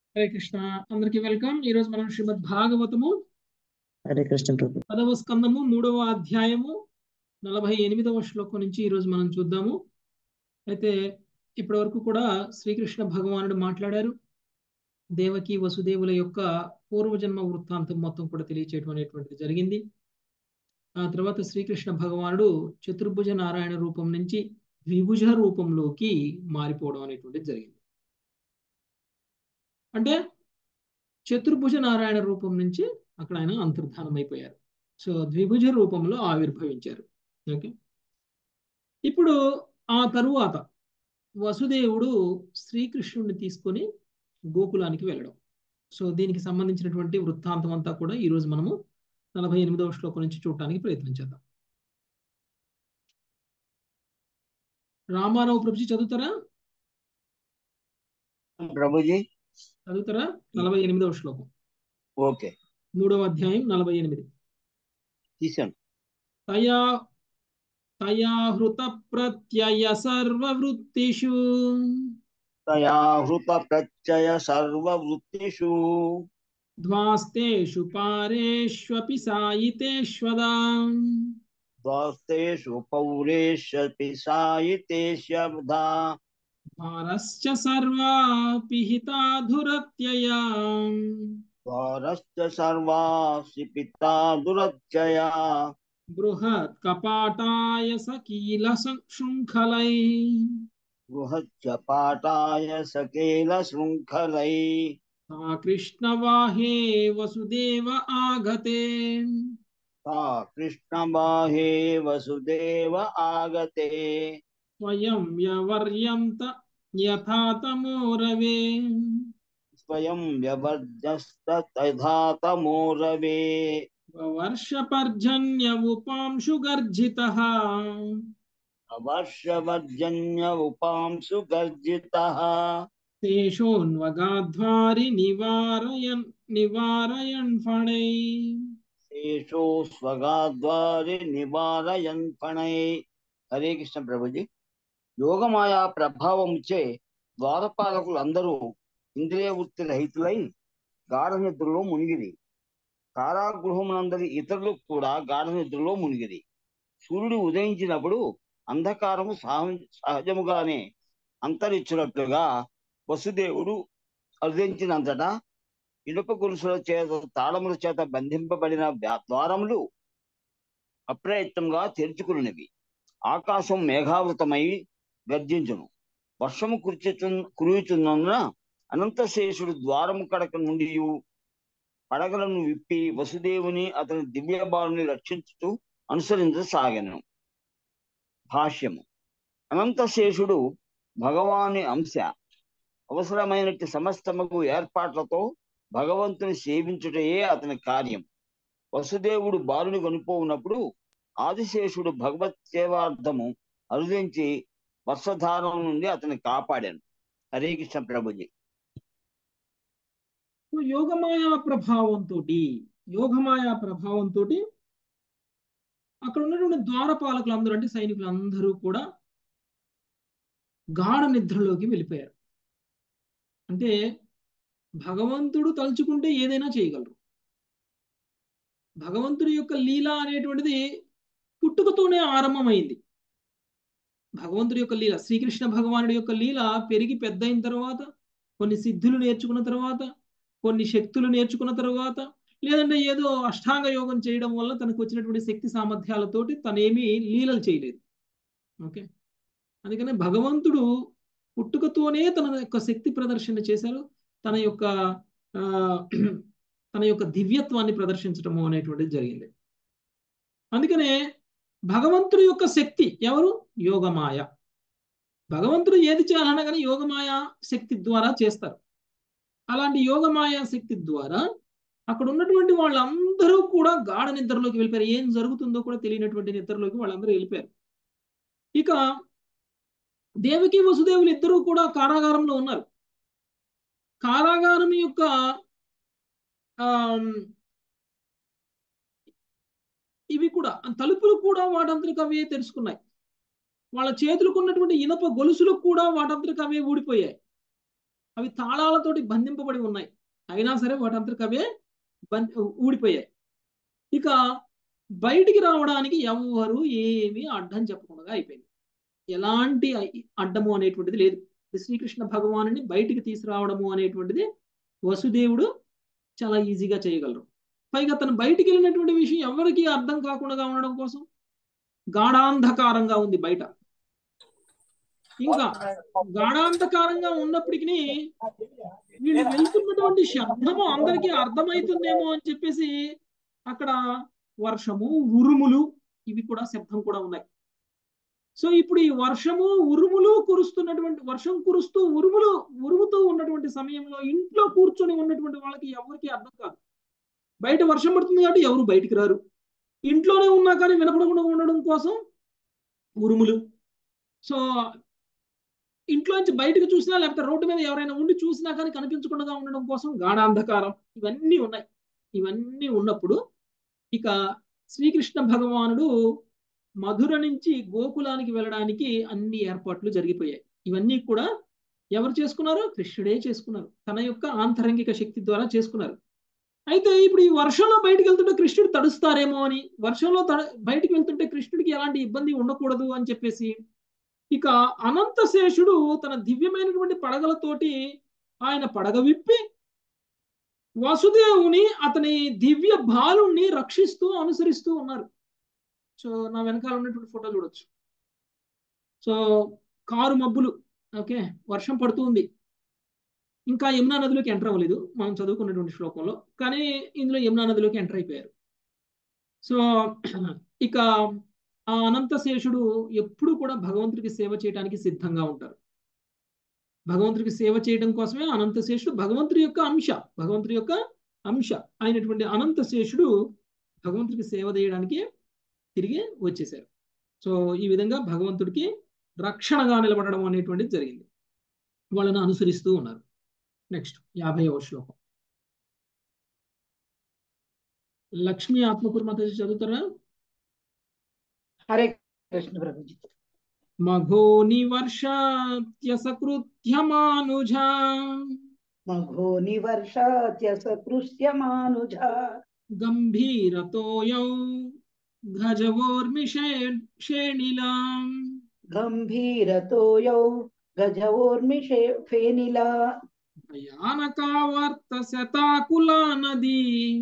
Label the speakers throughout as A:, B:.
A: హరే కృష్ణ అందరికి వెల్కమ్ ఈ రోజు మనం శ్రీమద్ భాగవతము
B: హరే కృష్ణ ప్రభు
A: పదవ స్కందము మూడవ అధ్యాయము నలభై ఎనిమిదవ శ్లోకం నుంచి ఈ రోజు మనం చూద్దాము అయితే ఇప్పటి వరకు కూడా శ్రీకృష్ణ భగవానుడు మాట్లాడారు దేవకి వసుదేవుల యొక్క పూర్వజన్మ వృత్తాంతం మొత్తం కూడా తెలియచేయడం అనేటువంటిది జరిగింది ఆ తర్వాత శ్రీకృష్ణ భగవానుడు చతుర్భుజ నారాయణ రూపం నుంచి ద్విభుజ రూపంలోకి మారిపోవడం అనేటువంటిది జరిగింది అంటే చతుర్భుజ నారాయణ రూపం నుంచి అక్కడ ఆయన అంతర్ధానం అయిపోయారు సో ద్విభుజ రూపంలో ఆవిర్భవించారు ఓకే ఇప్పుడు ఆ తరువాత వసుదేవుడు శ్రీకృష్ణుడిని తీసుకొని గోకులానికి వెళ్ళడం సో దీనికి సంబంధించినటువంటి వృత్తాంతం అంతా కూడా ఈరోజు మనము నలభై ఎనిమిదవ శ్లోకం నుంచి చూడటానికి ప్రయత్నం చేద్దాం రామారావు ప్రభుజీ చదువుతారా
C: ప్రభుజీ
A: చదువుతారా నలభై ఎనిమిదవ శ్లోకం
C: ఓకే
A: మూడవ అధ్యాయం నలభై ఎనిమిది
C: తీసాను
A: తయా తయా హృత ప్రత్యయ సర్వవృత్తిషు
C: తయా హృత ప్రత్యయ సర్వవృత్తిషు
A: ధ్వాస్తేషు పారేష్వపి సాయితేష్వదా
C: ద్వాస్తేషు పౌరేష్యపి సాయితేష్యబ్ధా
A: భారశ్చ సర్వాపి హితాధురత్యయా
C: ద్వారశ్చ సర్వాసి పితా దురత్యయా
A: బృహత్ కపాటాయ సకీల శృంఖలై
C: బృహచ్చ పాటాయ సకేల శృంఖలై
A: తా కృష్ణవాహే వసుదేవ ఆగతే
C: తా కృష్ణబాహే వసుదేవ ఆగతే
A: స్వయం వ్యవర్యంత యథాతమోరవే
C: స్వయం వ్యవర్జస్త తథాతమోరవే
A: వర్షపర్జన్య ఉపాంశు గర్జిత
C: అవర్షవర్జన్య ఉపాంశు గర్జిత
A: తేషోన్వగాధ్వారి నివారయన్ నివారయన్ ఫణై
C: శేషో స్వగాద్వారి నివారయన్ ఫణై హరే కృష్ణ ప్రభుజీ యోగమాయా ప్రభావముచే ద్వారపాలకులు అందరూ ఇంద్రియ వృత్తి రహితులై గాఢ నిద్రలో మునిగిరి కారాగృహమునందరి ఇతరులు కూడా గాఢ నిద్రలో మునిగిరి సూర్యుడు ఉదయించినప్పుడు అంధకారము సహ- సహజముగానే అంతరించినట్లుగా వసుదేవుడు అర్థించినంతటా ఇనుప గొలుసుల చేత తాళముల చేత బంధింపబడిన వ్యా- ద్వారములు అప్రయత్నంగా తెరుచుకున్నవి ఆకాశం మేఘావృతమై గర్జించును వర్షము కురిచు కురుచున్నందున అనంతశేషుడు ద్వారము కడక నుండి పడగలను విప్పి వసుదేవుని అతని దివ్య బాలుని రక్షించుతూ అనుసరించసాగను భాష్యము అనంతశేషుడు భగవాని అంశ అవసరమైనట్టి సమస్తముకు ఏర్పాట్లతో భగవంతుని సేవించుటయే అతని కార్యం వసుదేవుడు బాలుని కొనిపోవునప్పుడు ఆదిశేషుడు భగవత్ సేవార్థము అరుదించి వర్షధారం నుండి అతన్ని కాపాడాను హరే కృష్ణ ప్రభుజీ
A: యోగమాయా ప్రభావంతో యోగమాయా ప్రభావంతో అక్కడ ఉన్నటువంటి ద్వారపాలకులు అందరూ అంటే సైనికులు అందరూ కూడా గాఢ నిద్రలోకి వెళ్ళిపోయారు అంటే భగవంతుడు తలుచుకుంటే ఏదైనా చేయగలరు భగవంతుడి యొక్క లీల అనేటువంటిది పుట్టుకతోనే ఆరంభమైంది భగవంతుడి యొక్క లీల శ్రీకృష్ణ భగవానుడి యొక్క లీల పెరిగి పెద్ద అయిన తర్వాత కొన్ని సిద్ధులు నేర్చుకున్న తర్వాత కొన్ని శక్తులు నేర్చుకున్న తర్వాత లేదంటే ఏదో అష్టాంగ యోగం చేయడం వల్ల తనకు వచ్చినటువంటి శక్తి సామర్థ్యాలతోటి తనేమీ లీలలు చేయలేదు ఓకే అందుకనే భగవంతుడు పుట్టుకతోనే తన యొక్క శక్తి ప్రదర్శన చేశారు తన యొక్క ఆ, తన యొక్క దివ్యత్వాన్ని ప్రదర్శించడము అనేటువంటిది జరిగింది అందుకనే భగవంతుడి యొక్క శక్తి ఎవరు యోగమాయ భగవంతుడు ఏది చేయాలన్నా కానీ యోగమాయ శక్తి ద్వారా చేస్తారు అలాంటి యోగమాయ శక్తి ద్వారా అక్కడ ఉన్నటువంటి వాళ్ళందరూ కూడా గాఢ నిద్రలోకి వెళ్ళిపోయారు ఏం జరుగుతుందో కూడా తెలియనటువంటి నిద్రలోకి వాళ్ళందరూ వెళ్ళిపోయారు ఇక దేవకి వసుదేవులు ఇద్దరూ కూడా కారాగారంలో ఉన్నారు కారాగారం యొక్క ఆమ్, ఇవి కూడా తలుపులు కూడా వాటంతరికి అవే తెరుచుకున్నాయి వాళ్ళ చేతులకు ఉన్నటువంటి ఇనప గొలుసులు కూడా వాటంతరికి అవే ఊడిపోయాయి అవి తాళాలతోటి బంధింపబడి ఉన్నాయి అయినా సరే వాటంతరికి అవే బం- ఊడిపోయాయి ఇక బయటికి రావడానికి ఎవరు ఏమీ అడ్డం చెప్పకుండా అయిపోయింది ఎలాంటి అడ్డము అనేటువంటిది లేదు శ్రీకృష్ణ భగవానుని బయటికి తీసుకురావడము అనేటువంటిది వసుదేవుడు చాలా ఈజీగా చేయగలరు పైగా తను బయటికి వెళ్ళినటువంటి విషయం ఎవరికి అర్థం కాకుండా ఉండడం కోసం గాఢాంధకారంగా ఉంది బయట ఇంకా గాఢాంధకారంగా ఉన్నప్పటికీ వీళ్ళు వెళ్తున్నటువంటి శబ్దము అందరికీ అర్థమవుతుందేమో అని చెప్పేసి అక్కడ వర్షము ఉరుములు ఇవి కూడా శబ్దం కూడా ఉన్నాయి సో ఇప్పుడు ఈ వర్షము ఉరుములు కురుస్తున్నటువంటి వర్షం కురుస్తూ ఉరుములు ఉరుముతూ ఉన్నటువంటి సమయంలో ఇంట్లో కూర్చొని ఉన్నటువంటి వాళ్ళకి ఎవరికి అర్థం కాదు బయట వర్షం పడుతుంది కాబట్టి ఎవరు బయటికి రారు ఇంట్లోనే ఉన్నా కానీ వినపడకుండా ఉండడం కోసం ఉరుములు సో ఇంట్లోంచి బయటకు చూసినా లేకపోతే రోడ్డు మీద ఎవరైనా ఉండి చూసినా కానీ కనిపించకుండా ఉండడం కోసం గాఢాంధకారం ఇవన్నీ ఉన్నాయి ఇవన్నీ ఉన్నప్పుడు ఇక శ్రీకృష్ణ భగవానుడు మధుర నుంచి గోకులానికి వెళ్ళడానికి అన్ని ఏర్పాట్లు జరిగిపోయాయి ఇవన్నీ కూడా ఎవరు చేసుకున్నారు కృష్ణుడే చేసుకున్నారు తన యొక్క ఆంతరంగిక శక్తి ద్వారా చేసుకున్నారు అయితే ఇప్పుడు ఈ వర్షంలో బయటికి వెళ్తుంటే కృష్ణుడు తడుస్తారేమో అని వర్షంలో తడ బయటికి వెళ్తుంటే కృష్ణుడికి ఎలాంటి ఇబ్బంది ఉండకూడదు అని చెప్పేసి ఇక అనంతశేషుడు తన దివ్యమైనటువంటి పడగలతోటి ఆయన పడగ విప్పి వసుదేవుని అతని దివ్య బాలుణ్ణి రక్షిస్తూ అనుసరిస్తూ ఉన్నారు సో నా వెనకాల ఉన్నటువంటి ఫోటో చూడొచ్చు సో కారు మబ్బులు ఓకే వర్షం పడుతుంది ఇంకా యమునా నదిలోకి ఎంటర్ అవ్వలేదు మనం చదువుకున్నటువంటి శ్లోకంలో కానీ ఇందులో యమునా నదిలోకి ఎంటర్ అయిపోయారు సో ఇక ఆ అనంతశేషుడు ఎప్పుడు కూడా భగవంతుడికి సేవ చేయడానికి సిద్ధంగా ఉంటారు భగవంతుడికి సేవ చేయడం కోసమే అనంతశేషుడు భగవంతుడి యొక్క అంశ భగవంతుడి యొక్క అంశ అయినటువంటి అనంతశేషుడు భగవంతుడికి సేవ చేయడానికి తిరిగి వచ్చేసారు సో ఈ విధంగా భగవంతుడికి రక్షణగా నిలబడడం అనేటువంటిది జరిగింది వాళ్ళని అనుసరిస్తూ ఉన్నారు నెక్స్ట్ యాభైవ శ్లోకం లక్ష్మీ ఆత్మకూరు మాత చదువుతారా
D: హరే కృష్ణ ప్రభుజీ
A: మఘో నివర్షత్యసకృత్యమానుజ
D: మఘో నివర్షాత్యసకృష్యమానుజ
A: గంభీరతోయౌ గజవోర్మిషే షేణిలాం
D: గంభీరతోయౌ గజవోర్మిషే ఫేనిలా
A: భయానకావర్త శతాకులా నదీ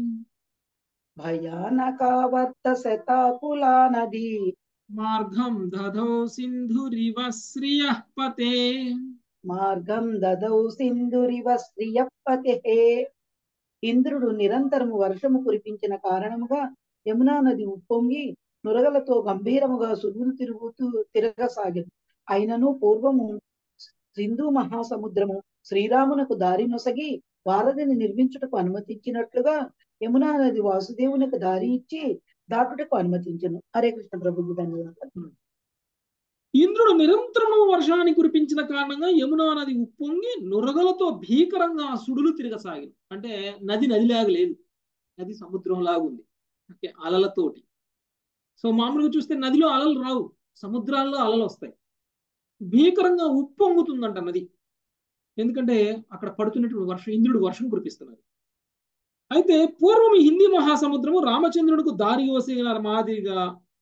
D: భయానకావర్త శతాకులా నది
A: మార్గం దధౌ సింధురివ శ్రియః పతే
D: మార్గం దదౌ సింధురివ శ్రియపతే ఇంద్రుడు నిరంతరము వర్షము కురిపించిన కారణముగా యమునా నది ఉప్పొంగి నురగలతో గంభీరముగా సుడులు తిరుగుతూ తిరగసాగింది అయినను పూర్వము సింధు మహాసముద్రము శ్రీరామునకు దారి నొసగి వారధిని నిర్మించుటకు అనుమతించినట్లుగా యమునా నది వాసుదేవునికి దారి ఇచ్చి దాటుటకు అనుమతించను హరే కృష్ణ ప్రభుజీ ధన్యవాదాలు
A: ఇంద్రుడు నిరంతరము వర్షాన్ని కురిపించిన కారణంగా యమునా నది ఉప్పొంగి నురగలతో భీకరంగా సుడులు తిరగసాగింది అంటే నది నదిలాగా లేదు నది సముద్రం లాగుంది ఓకే అలలతోటి సో మామూలుగా చూస్తే నదిలో అలలు రావు సముద్రాల్లో అలలు వస్తాయి భీకరంగా ఉప్పొంగుతుందంట నది ఎందుకంటే అక్కడ పడుతున్నటువంటి వర్షం ఇంద్రుడు వర్షం కురిపిస్తున్నారు అయితే పూర్వం ఈ హిందీ మహాసముద్రము రామచంద్రుడికి దారి వసిన మాదిరిగా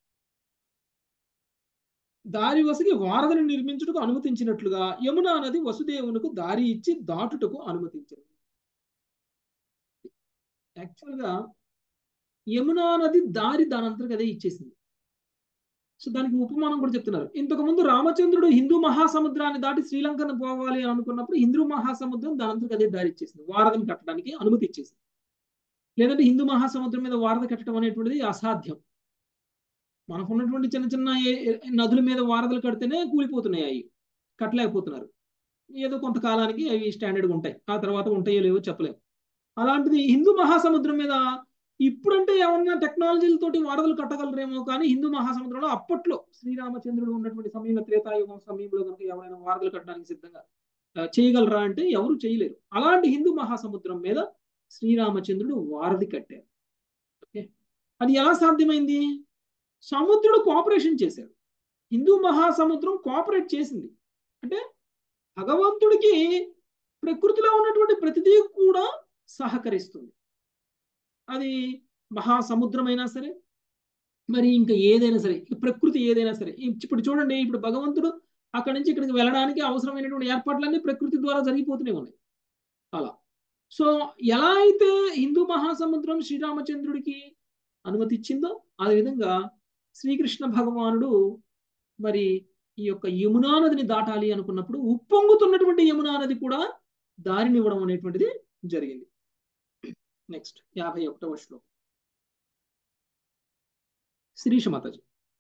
A: దారి వసగి వారధిని నిర్మించుటకు అనుమతించినట్లుగా యమునా నది వసుదేవునికి దారి ఇచ్చి దాటుటకు అనుమతించింది యాక్చువల్గా యమునా నది దారి దాని అంతరికి అదే ఇచ్చేసింది సో దానికి ఉపమానం కూడా చెప్తున్నారు ఇంతకు ముందు రామచంద్రుడు హిందూ మహాసముద్రాన్ని దాటి శ్రీలంకను పోవాలి అని అనుకున్నప్పుడు హిందూ మహాసముద్రం దాని అంతరికి అదే దారి ఇచ్చేసింది వారధిని కట్టడానికి అనుమతి ఇచ్చేసింది లేదంటే హిందూ మహాసముద్రం మీద వారధి కట్టడం అనేటువంటిది అసాధ్యం మనకున్నటువంటి చిన్న చిన్న నదుల మీద వారధులు కడితేనే కూలిపోతున్నాయి అవి కట్టలేకపోతున్నారు ఏదో కొంతకాలానికి అవి స్టాండర్డ్గా ఉంటాయి ఆ తర్వాత ఉంటాయో లేవో చెప్పలేము అలాంటిది హిందూ మహాసముద్రం మీద ఇప్పుడంటే ఏమన్నా టెక్నాలజీలతోటి వారధులు కట్టగలరేమో కానీ హిందూ మహాసముద్రంలో అప్పట్లో శ్రీరామచంద్రుడు ఉన్నటువంటి సమయంలో త్రేతాయుగం సమయంలో కనుక ఎవరైనా వారధులు కట్టడానికి సిద్ధంగా చేయగలరా అంటే ఎవరు చేయలేరు అలాంటి హిందూ మహాసముద్రం మీద శ్రీరామచంద్రుడు వారధి కట్టారు ఓకే అది ఎలా సాధ్యమైంది సముద్రుడు కోఆపరేషన్ చేశాడు హిందూ మహాసముద్రం కోఆపరేట్ చేసింది అంటే భగవంతుడికి ఇప్పుడు ప్రకృతిలో ఉన్నటువంటి ప్రతిదీ కూడా సహకరిస్తుంది అది మహాసముద్రమైనా సరే మరి ఇంకా ఏదైనా సరే ఈ ప్రకృతి ఏదైనా సరే ఇప్పుడు చూడండి ఇప్పుడు భగవంతుడు అక్కడి నుంచి ఇక్కడికి వెళ్ళడానికి అవసరమైనటువంటి ఏర్పాట్లన్నీ ప్రకృతి ద్వారా జరిగిపోతూనే ఉన్నాయి అలా సో ఎలా అయితే హిందూ మహాసముద్రం శ్రీరామచంద్రుడికి అనుమతి ఇచ్చిందో అదేవిధంగా శ్రీకృష్ణ భగవానుడు మరి ఈ యొక్క యమునా నదిని దాటాలి అనుకున్నప్పుడు ఉప్పొంగుతున్నటువంటి యమునా నది కూడా దారినివ్వడం అనేటువంటిది జరిగింది నెక్స్ట్ యాభై ఒకటవ శ్లోకం శిరీష మాతాజీ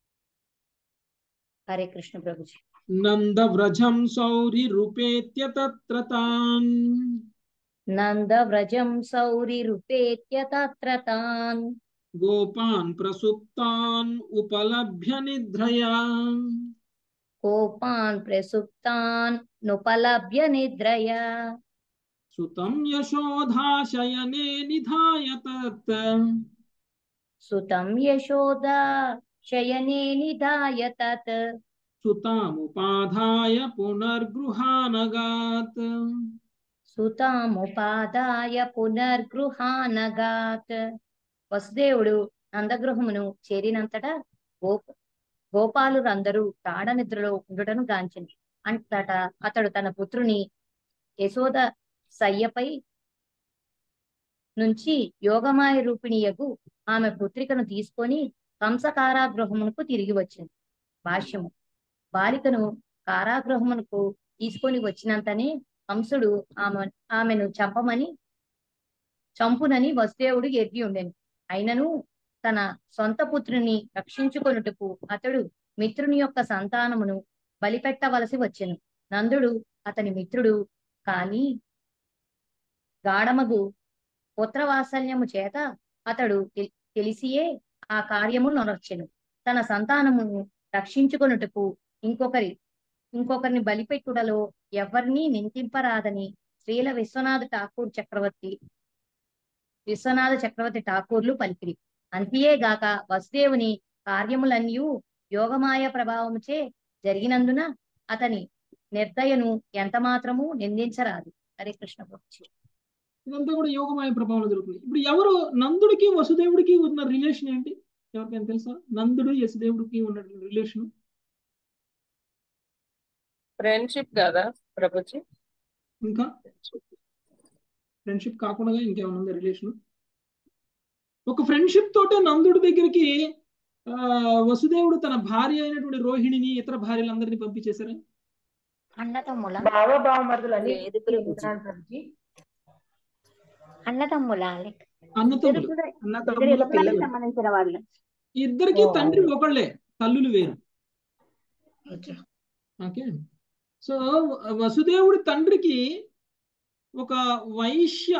E: హరే కృష్ణ ప్రభుజీ
A: నందవ్రజం సౌరి రూపేత్య తత్ర తాన్
E: నందవ్రజం సౌరి రూపేత్య తత్ర తాన్
A: గోపాన్ ప్రసుప్తాన్ ఉపలభ్య నిద్రయా
E: కోపాన్ ప్రసుప్తాన్ నుపలభ్య నిద్రయా
A: సుతం యశోధాశయనే నిధాయ తత్
E: సుతం యశోదా శయనే నిధాయ తత్
A: సుతాముపాధాయ పునర్గృహానగాత్
E: సుతాముపాదాయ పునర్గృహానగాత్ వసుదేవుడు నందగృహమును చేరినంతటా గోప గోపాలురందరూ గాఢ నిద్రలో ఉండుటను గాంచింది అంతటా అతడు తన పుత్రుని యశోద సయ్యపై నుంచి యోగమాయ రూపిణియగు ఆమె పుత్రికను తీసుకొని కంస కారాగృహమునకు తిరిగి వచ్చింది భాష్యము బాలికను కారాగృహమునకు తీసుకొని వచ్చినంతనే కంసుడు ఆమె ఆమెను చంపమని చంపునని వసుదేవుడు ఎరిగి ఉండెను అయినను తన సొంత పుత్రుని రక్షించుకొనుటకు అతడు మిత్రుని యొక్క సంతానమును బలిపెట్టవలసి వచ్చెను నందుడు అతని మిత్రుడు కాని గాఢమగు పుత్రవాత్సల్యము చేత అతడు తె- తెలిసియే ఆ కార్యము నొరచెను తన సంతానమును రక్షించుకొనుటకు ఇంకొకరి ఇంకొకరిని బలిపెట్టుడలో ఎవరినీ నిందింపరాదని శ్రీల విశ్వనాథ ఠాకూర్ చక్రవర్తి విశ్వనాథ చక్రవర్తి ఠాకూర్లు పలికిరి అంతియేగాక వసుదేవుని కార్యములన్నీ యోగమాయ ప్రభావముచే జరిగినందున అతని నిర్దయను ఎంత మాత్రము నిందించరాదు హరే కృష్ణ ప్రభుజీ.
A: ఇదంతా కూడా యోగమాయ ప్రభావం జరుగుతుంది ఇప్పుడు ఎవరు నందుడికి వసుదేవుడికి ఉన్న రిలేషన్ ఏంటి ఎవరికైనా తెలుసా నందుడు యశుదేవుడికి ఉన్న రిలేషన్
F: ఫ్రెండ్షిప్ కదా ప్రభుజీ
A: ఇంకా ఫ్రెండ్షిప్ కాకుండా ఇంకేమైనా ఉందా రిలేషన్ ఒక ఫ్రెండ్షిప్ తోటే నందుడి దగ్గరికి ఆ, వసుదేవుడు తన భార్య అయినటువంటి రోహిణిని ఇతర భార్యలందరినీ పంపించేశారా
E: అన్నదమ్ముల
D: భావభావమరుదులు అని
E: లేదు ప్రభుజీ.
D: చెప్తున్నాను ప్రభుజీ.
E: అన్నదమ్ముల
A: అన్నతమ్ములు
D: అన్నదమ్ముల పిల్లలు
E: సంబంధించిన వాళ్ళు
A: ఇద్దరికి
D: ఓ.
A: తండ్రి ఒకళ్ళే తల్లులు వేరు
D: అచ్చా.
A: ఓకే సో వసుదేవుడి తండ్రికి ఒక వైశ్య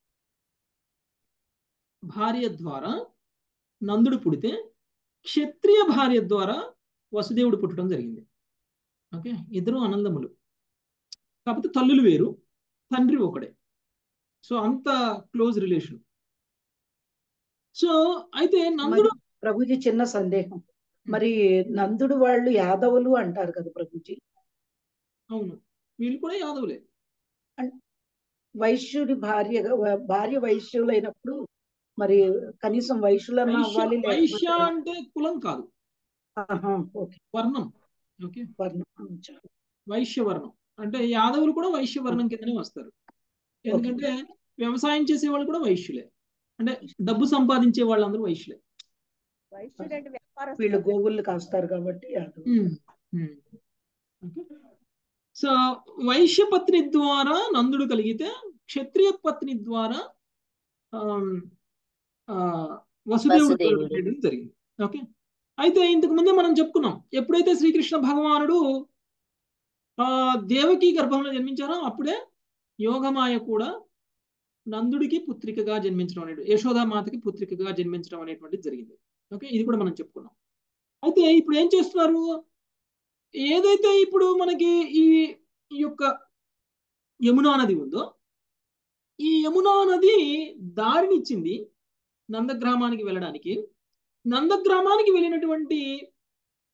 A: భార్య ద్వారా నందుడు పుడితే క్షత్రియ భార్య ద్వారా వసుదేవుడు పుట్టడం జరిగింది ఓకే ఇద్దరు ఆనందములు కాకపోతే తల్లులు వేరు తండ్రి ఒకడే సో అంత క్లోజ్ రిలేషన్ సో అయితే నందుడు
D: ప్రభుజీ చిన్న సందేహం మరి నందుడు వాళ్ళు యాదవులు అంటారు కదా ప్రభుజీ
A: అవును వీళ్ళు కూడా యాదవులే
D: వైశ్యుడి భార్య భార్య వైశ్యులైనప్పుడు మరి కనీసం వైశ్యులన్నా
A: వైశ్య
D: అవ్వాలి
A: వైశ్య
D: లేకపోతే
A: అంటే కులం కాదు
D: ఆహా, ఓకే
A: వర్ణం ఓకే
D: వర్ణం. అచ్చా.
A: వైశ్య వర్ణం అంటే యాదవులు కూడా వైశ్య వర్ణం కిందనే వస్తారు ఎందుకంటే వ్యవసాయం చేసే వాళ్ళు కూడా వైశ్యులే అంటే డబ్బు సంపాదించే వాళ్ళందరూ వైశ్యులే
D: వీళ్ళు గోవులు కాస్తారు కాబట్టి యాదవులు.
A: Um, um. ఓకే సో వైశ్య పత్ని ద్వారా నందుడు కలిగితే క్షత్రియ పత్ని ద్వారా ఆమ్, ఆ, వసుదేవుడు
E: వసుదేవుడు.
A: కలగడం జరిగింది ఓకే అయితే ఇంతకు ముందే మనం చెప్పుకున్నాం ఎప్పుడైతే శ్రీకృష్ణ భగవానుడు ఆ దేవకి గర్భంలో జన్మించారో అప్పుడే యోగమాయ కూడా నందుడికి పుత్రికగా జన్మించడం అనేది యశోదామాతకి పుత్రికగా జన్మించడం అనేటువంటిది జరిగింది ఓకే ఇది కూడా మనం చెప్పుకున్నాం అయితే ఇప్పుడు ఏం చేస్తున్నారు ఏదైతే ఇప్పుడు మనకి ఈ ఈ యొక్క యమునా నది ఉందో ఈ యమునా నది దారినిచ్చింది నందగ్రామానికి వెళ్ళడానికి నందగ్రామానికి వెళ్ళినటువంటి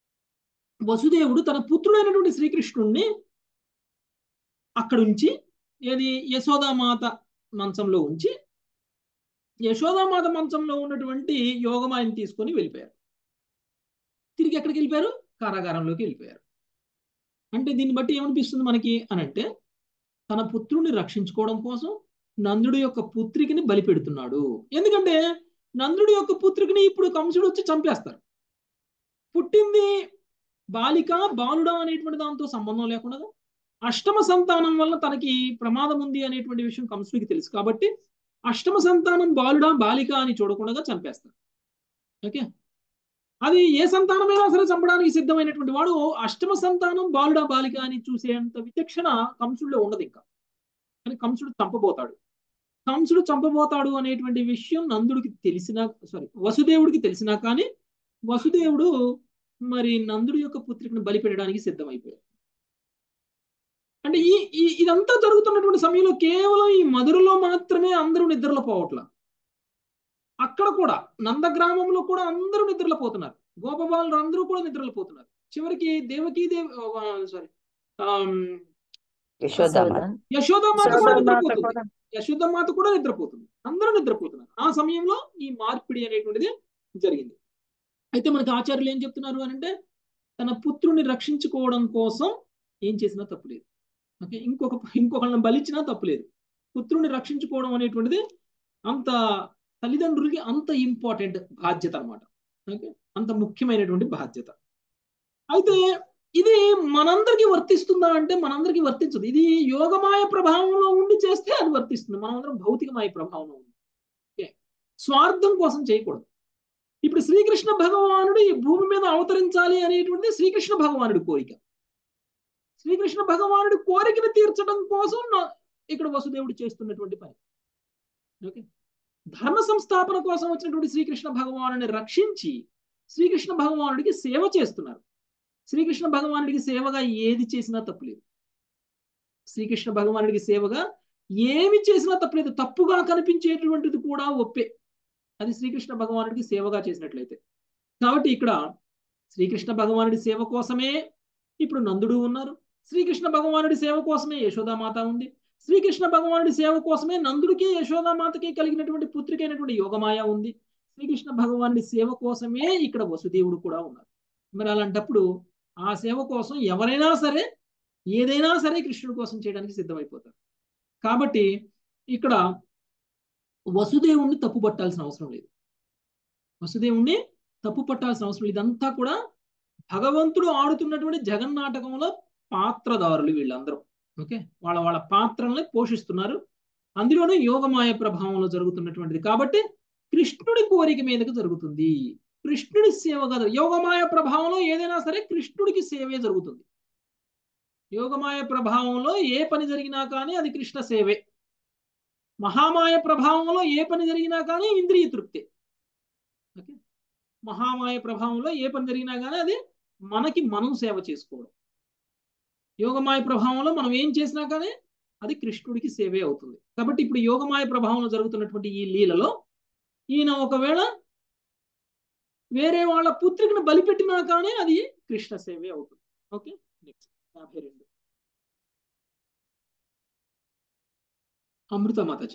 A: వసుదేవుడు తన పుత్రుడైనటువంటి శ్రీకృష్ణుణ్ణి అక్కడ ఉంచి ఏది యశోదామాత మంచంలో ఉంచి యశోదామాత మంచంలో ఉన్నటువంటి యోగమాయని తీసుకొని వెళ్ళిపోయారు తిరిగి ఎక్కడికి వెళ్ళిపోయారు కారాగారంలోకి వెళ్ళిపోయారు అంటే దీన్ని బట్టి ఏమనిపిస్తుంది మనకి అని అంటే తన పుత్రుని రక్షించుకోవడం కోసం నందుడి యొక్క పుత్రికని బలి పెడుతున్నాడు ఎందుకంటే నందుడి యొక్క పుత్రికని ఇప్పుడు కంసుడు వచ్చి చంపేస్తారు పుట్టింది బాలిక బాలుడా అనేటువంటి దాంతో సంబంధం లేకుండా అష్టమ సంతానం వల్ల తనకి ప్రమాదం ఉంది అనేటువంటి విషయం కంసుడికి తెలుసు కాబట్టి అష్టమ సంతానం బాలుడా బాలిక అని చూడకుండా చంపేస్తారు ఓకే అది ఏ సంతానమైనా సరే చంపడానికి సిద్ధమైనటువంటి వాడు అష్టమ సంతానం బాలుడా బాలిక అని చూసేంత విచక్షణ కంసుడిలో ఉండదు ఇంకా కానీ కంసుడు చంపబోతాడు కంసుడు చంపబోతాడు అనేటువంటి విషయం నందుడికి తెలిసినా సారీ వసుదేవుడికి తెలిసినా కానీ వసుదేవుడు మరి నందుడి యొక్క పుత్రికను బలిపెట్టడానికి సిద్ధమైపోయాడు అంటే ఈ ఈ ఇదంతా జరుగుతున్నటువంటి సమయంలో కేవలం ఈ మధురలో మాత్రమే అందరూ నిద్రలో పోవట్ల అక్కడ కూడా నందగ్రామంలో కూడా అందరూ నిద్రలో పోతున్నారు గోపబాలు అందరూ కూడా నిద్రలో పోతున్నారు చివరికి దేవకీ దేవి సారీ
B: యశోదామాత
A: యశోదామాత కూడా
F: యశోదామాత
A: నిద్రపోతుంది
F: కూడా
A: యశోదమాత కూడా నిద్రపోతుంది అందరూ నిద్రపోతున్నారు ఆ సమయంలో ఈ మార్పిడి అనేటువంటిది జరిగింది అయితే మనకి ఆచార్యులు ఏం చెప్తున్నారు అని అంటే తన పుత్రుని రక్షించుకోవడం కోసం ఏం చేసినా తప్పులేదు ఓకే ఇంకొక ఇంకొకళ్ళని బలిచ్చినా తప్పులేదు పుత్రుని రక్షించుకోవడం అనేటువంటిది అంత తల్లిదండ్రులకి అంత ఇంపార్టెంట్ బాధ్యత అనమాట ఓకే అంత ముఖ్యమైనటువంటి బాధ్యత అయితే ఇది మనందరికీ వర్తిస్తుందా అంటే మనందరికీ వర్తించదు ఇది యోగమాయ ప్రభావంలో ఉండి చేస్తే అది వర్తిస్తుంది మనందరం భౌతికమాయ ప్రభావంలో ఉంది ఓకే స్వార్థం కోసం చేయకూడదు ఇప్పుడు శ్రీకృష్ణ భగవానుడు ఈ భూమి మీద అవతరించాలి అనేటువంటిది శ్రీకృష్ణ భగవానుడి కోరిక శ్రీకృష్ణ భగవానుడి కోరికను తీర్చడం కోసం నా- ఇక్కడ వసుదేవుడు చేస్తున్నటువంటి పని ఓకే ధర్మ సంస్థాపన కోసం వచ్చినటువంటి శ్రీకృష్ణ భగవానుని రక్షించి శ్రీకృష్ణ భగవానుడికి సేవ చేస్తున్నారు శ్రీకృష్ణ భగవానుడికి సేవగా ఏది చేసినా తప్పులేదు శ్రీకృష్ణ భగవానుడికి సేవగా ఏమి చేసినా తప్పులేదు తప్పుగా కనిపించేటువంటిది కూడా ఒప్పే అది శ్రీకృష్ణ భగవానుడికి సేవగా చేసినట్లయితే కాబట్టి ఇక్కడ శ్రీకృష్ణ భగవానుడి సేవ కోసమే ఇప్పుడు నందుడు ఉన్నారు శ్రీకృష్ణ భగవానుడి సేవ కోసమే యశోదామాత ఉంది శ్రీకృష్ణ భగవానుడి సేవ కోసమే నందుడికి యశోదామాతకి కలిగినటువంటి పుత్రికైనటువంటి యోగమాయ ఉంది శ్రీకృష్ణ భగవానుడి సేవ కోసమే ఇక్కడ వసుదేవుడు కూడా ఉన్నారు మరి అలాంటప్పుడు ఆ సేవ కోసం ఎవరైనా సరే ఏదైనా సరే కృష్ణుడి కోసం చేయడానికి సిద్ధమైపోతారు కాబట్టి ఇక్కడ వసుదేవుణ్ణి తప్పు పట్టాల్సిన అవసరం లేదు వసుదేవుణ్ణి తప్పు పట్టాల్సిన అవసరం లేదు ఇదంతా కూడా భగవంతుడు ఆడుతున్నటువంటి జగన్నాటకంలో పాత్రదారులు వీళ్ళందరూ ఓకే వాళ్ళ వాళ్ళ పాత్రల్ని పోషిస్తున్నారు అందులోనే యోగమాయ ప్రభావంలో జరుగుతున్నటువంటిది కాబట్టి కృష్ణుడి కోరిక మీదకు జరుగుతుంది కృష్ణుడి సేవ కాదు యోగమాయ ప్రభావంలో ఏదైనా సరే కృష్ణుడికి సేవే జరుగుతుంది యోగమాయ ప్రభావంలో ఏ పని జరిగినా కానీ అది కృష్ణ సేవే మహామాయ ప్రభావంలో ఏ పని జరిగినా కానీ ఇంద్రియ తృప్తి ఓకే మహామాయ ప్రభావంలో ఏ పని జరిగినా కానీ అది మనకి మనం సేవ చేసుకోవడం యోగమాయ ప్రభావంలో మనం ఏం చేసినా కానీ అది కృష్ణుడికి సేవే అవుతుంది కాబట్టి ఇప్పుడు యోగమాయ ప్రభావంలో జరుగుతున్నటువంటి ఈ లీలలో ఈయన ఒకవేళ వేరే వాళ్ళ పుత్రికను బలిపెట్టినా కానీ అది కృష్ణ సేవే అవుతుంది ఓకే నెక్స్ట్ యాభై రెండు అమృత మాతాజీ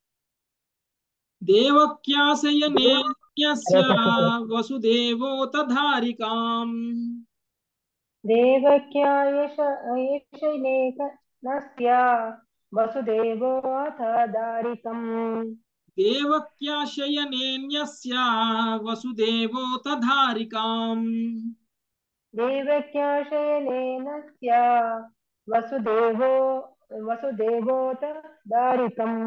A: దేవక్యాశయనేన్యస్య వసుదేవోతధారికాం
G: देवक्या एष एषनेक नस्य वसुदेवोऽथ दारिकम्
A: దేవక్యాశయనేన్యస్య వసుదేవోతధారికాం
G: देवक्याशयनेनस्य वसुदेवो वसुदेवोऽथ दारिकम्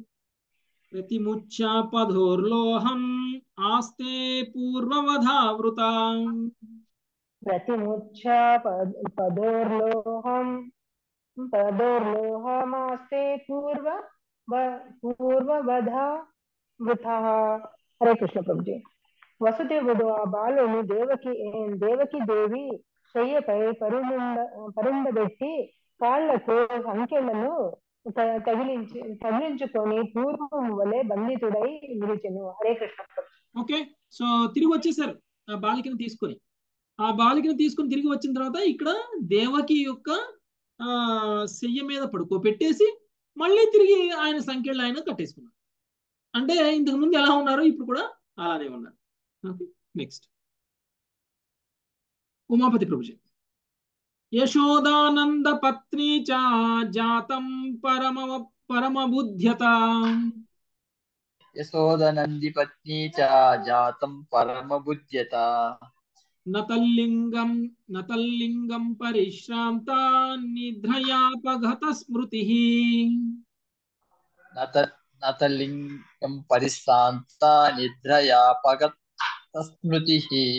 A: ప్రతిముచ్చాపధోర్లోహం ఆస్తే పూర్వవధావృతాం
G: प्रतिमुच्छा पद पदोर्लोहम् पदोर्लोहमास्ते पूर्व व- पूर्ववधा వృథः హరే కృష్ణ ప్రభుజీ వసుదేవుడు ఆ బాలుని దేవకి దేవకి దేవి శయ్యపై పరుండ పరుండబెట్టి కాళ్లకు సంఖ్యలను త- తగిలించి తగిలించుకొని పూర్వం వలె బంధితుడై నిలిచెను హరే కృష్ణ ప్రభుజీ
A: ఓకే సో తిరిగి వచ్చేసారు ఆ బాలికను తీసుకొని ఆ బాలికను తీసుకొని తిరిగి వచ్చిన తర్వాత ఇక్కడ దేవకి యొక్క ఆ శయ్య మీద పడుకోబెట్టేసి మళ్ళీ తిరిగి ఆయన సంఖ్యలు ఆయన కట్టేసుకున్నారు అంటే ఇంతకు ముందు ఎలా ఉన్నారో ఇప్పుడు కూడా అలానే ఉన్నారు ఓకే నెక్స్ట్ ఉమాపతి ప్రభుజీ యశోదానంద పత్ని చ జాతం పరమ పరమ బుద్ధ్యత
H: యశోదనంది పత్ని చ జాతం పరమబుద్ధ్యత
A: నతల్లింగం నతల్లింగం పరిశ్రాంత నిద్రయాపగత స్మృతి
H: నత నతలింగం పరిశాంత నిద్రయాపగత స్మృతి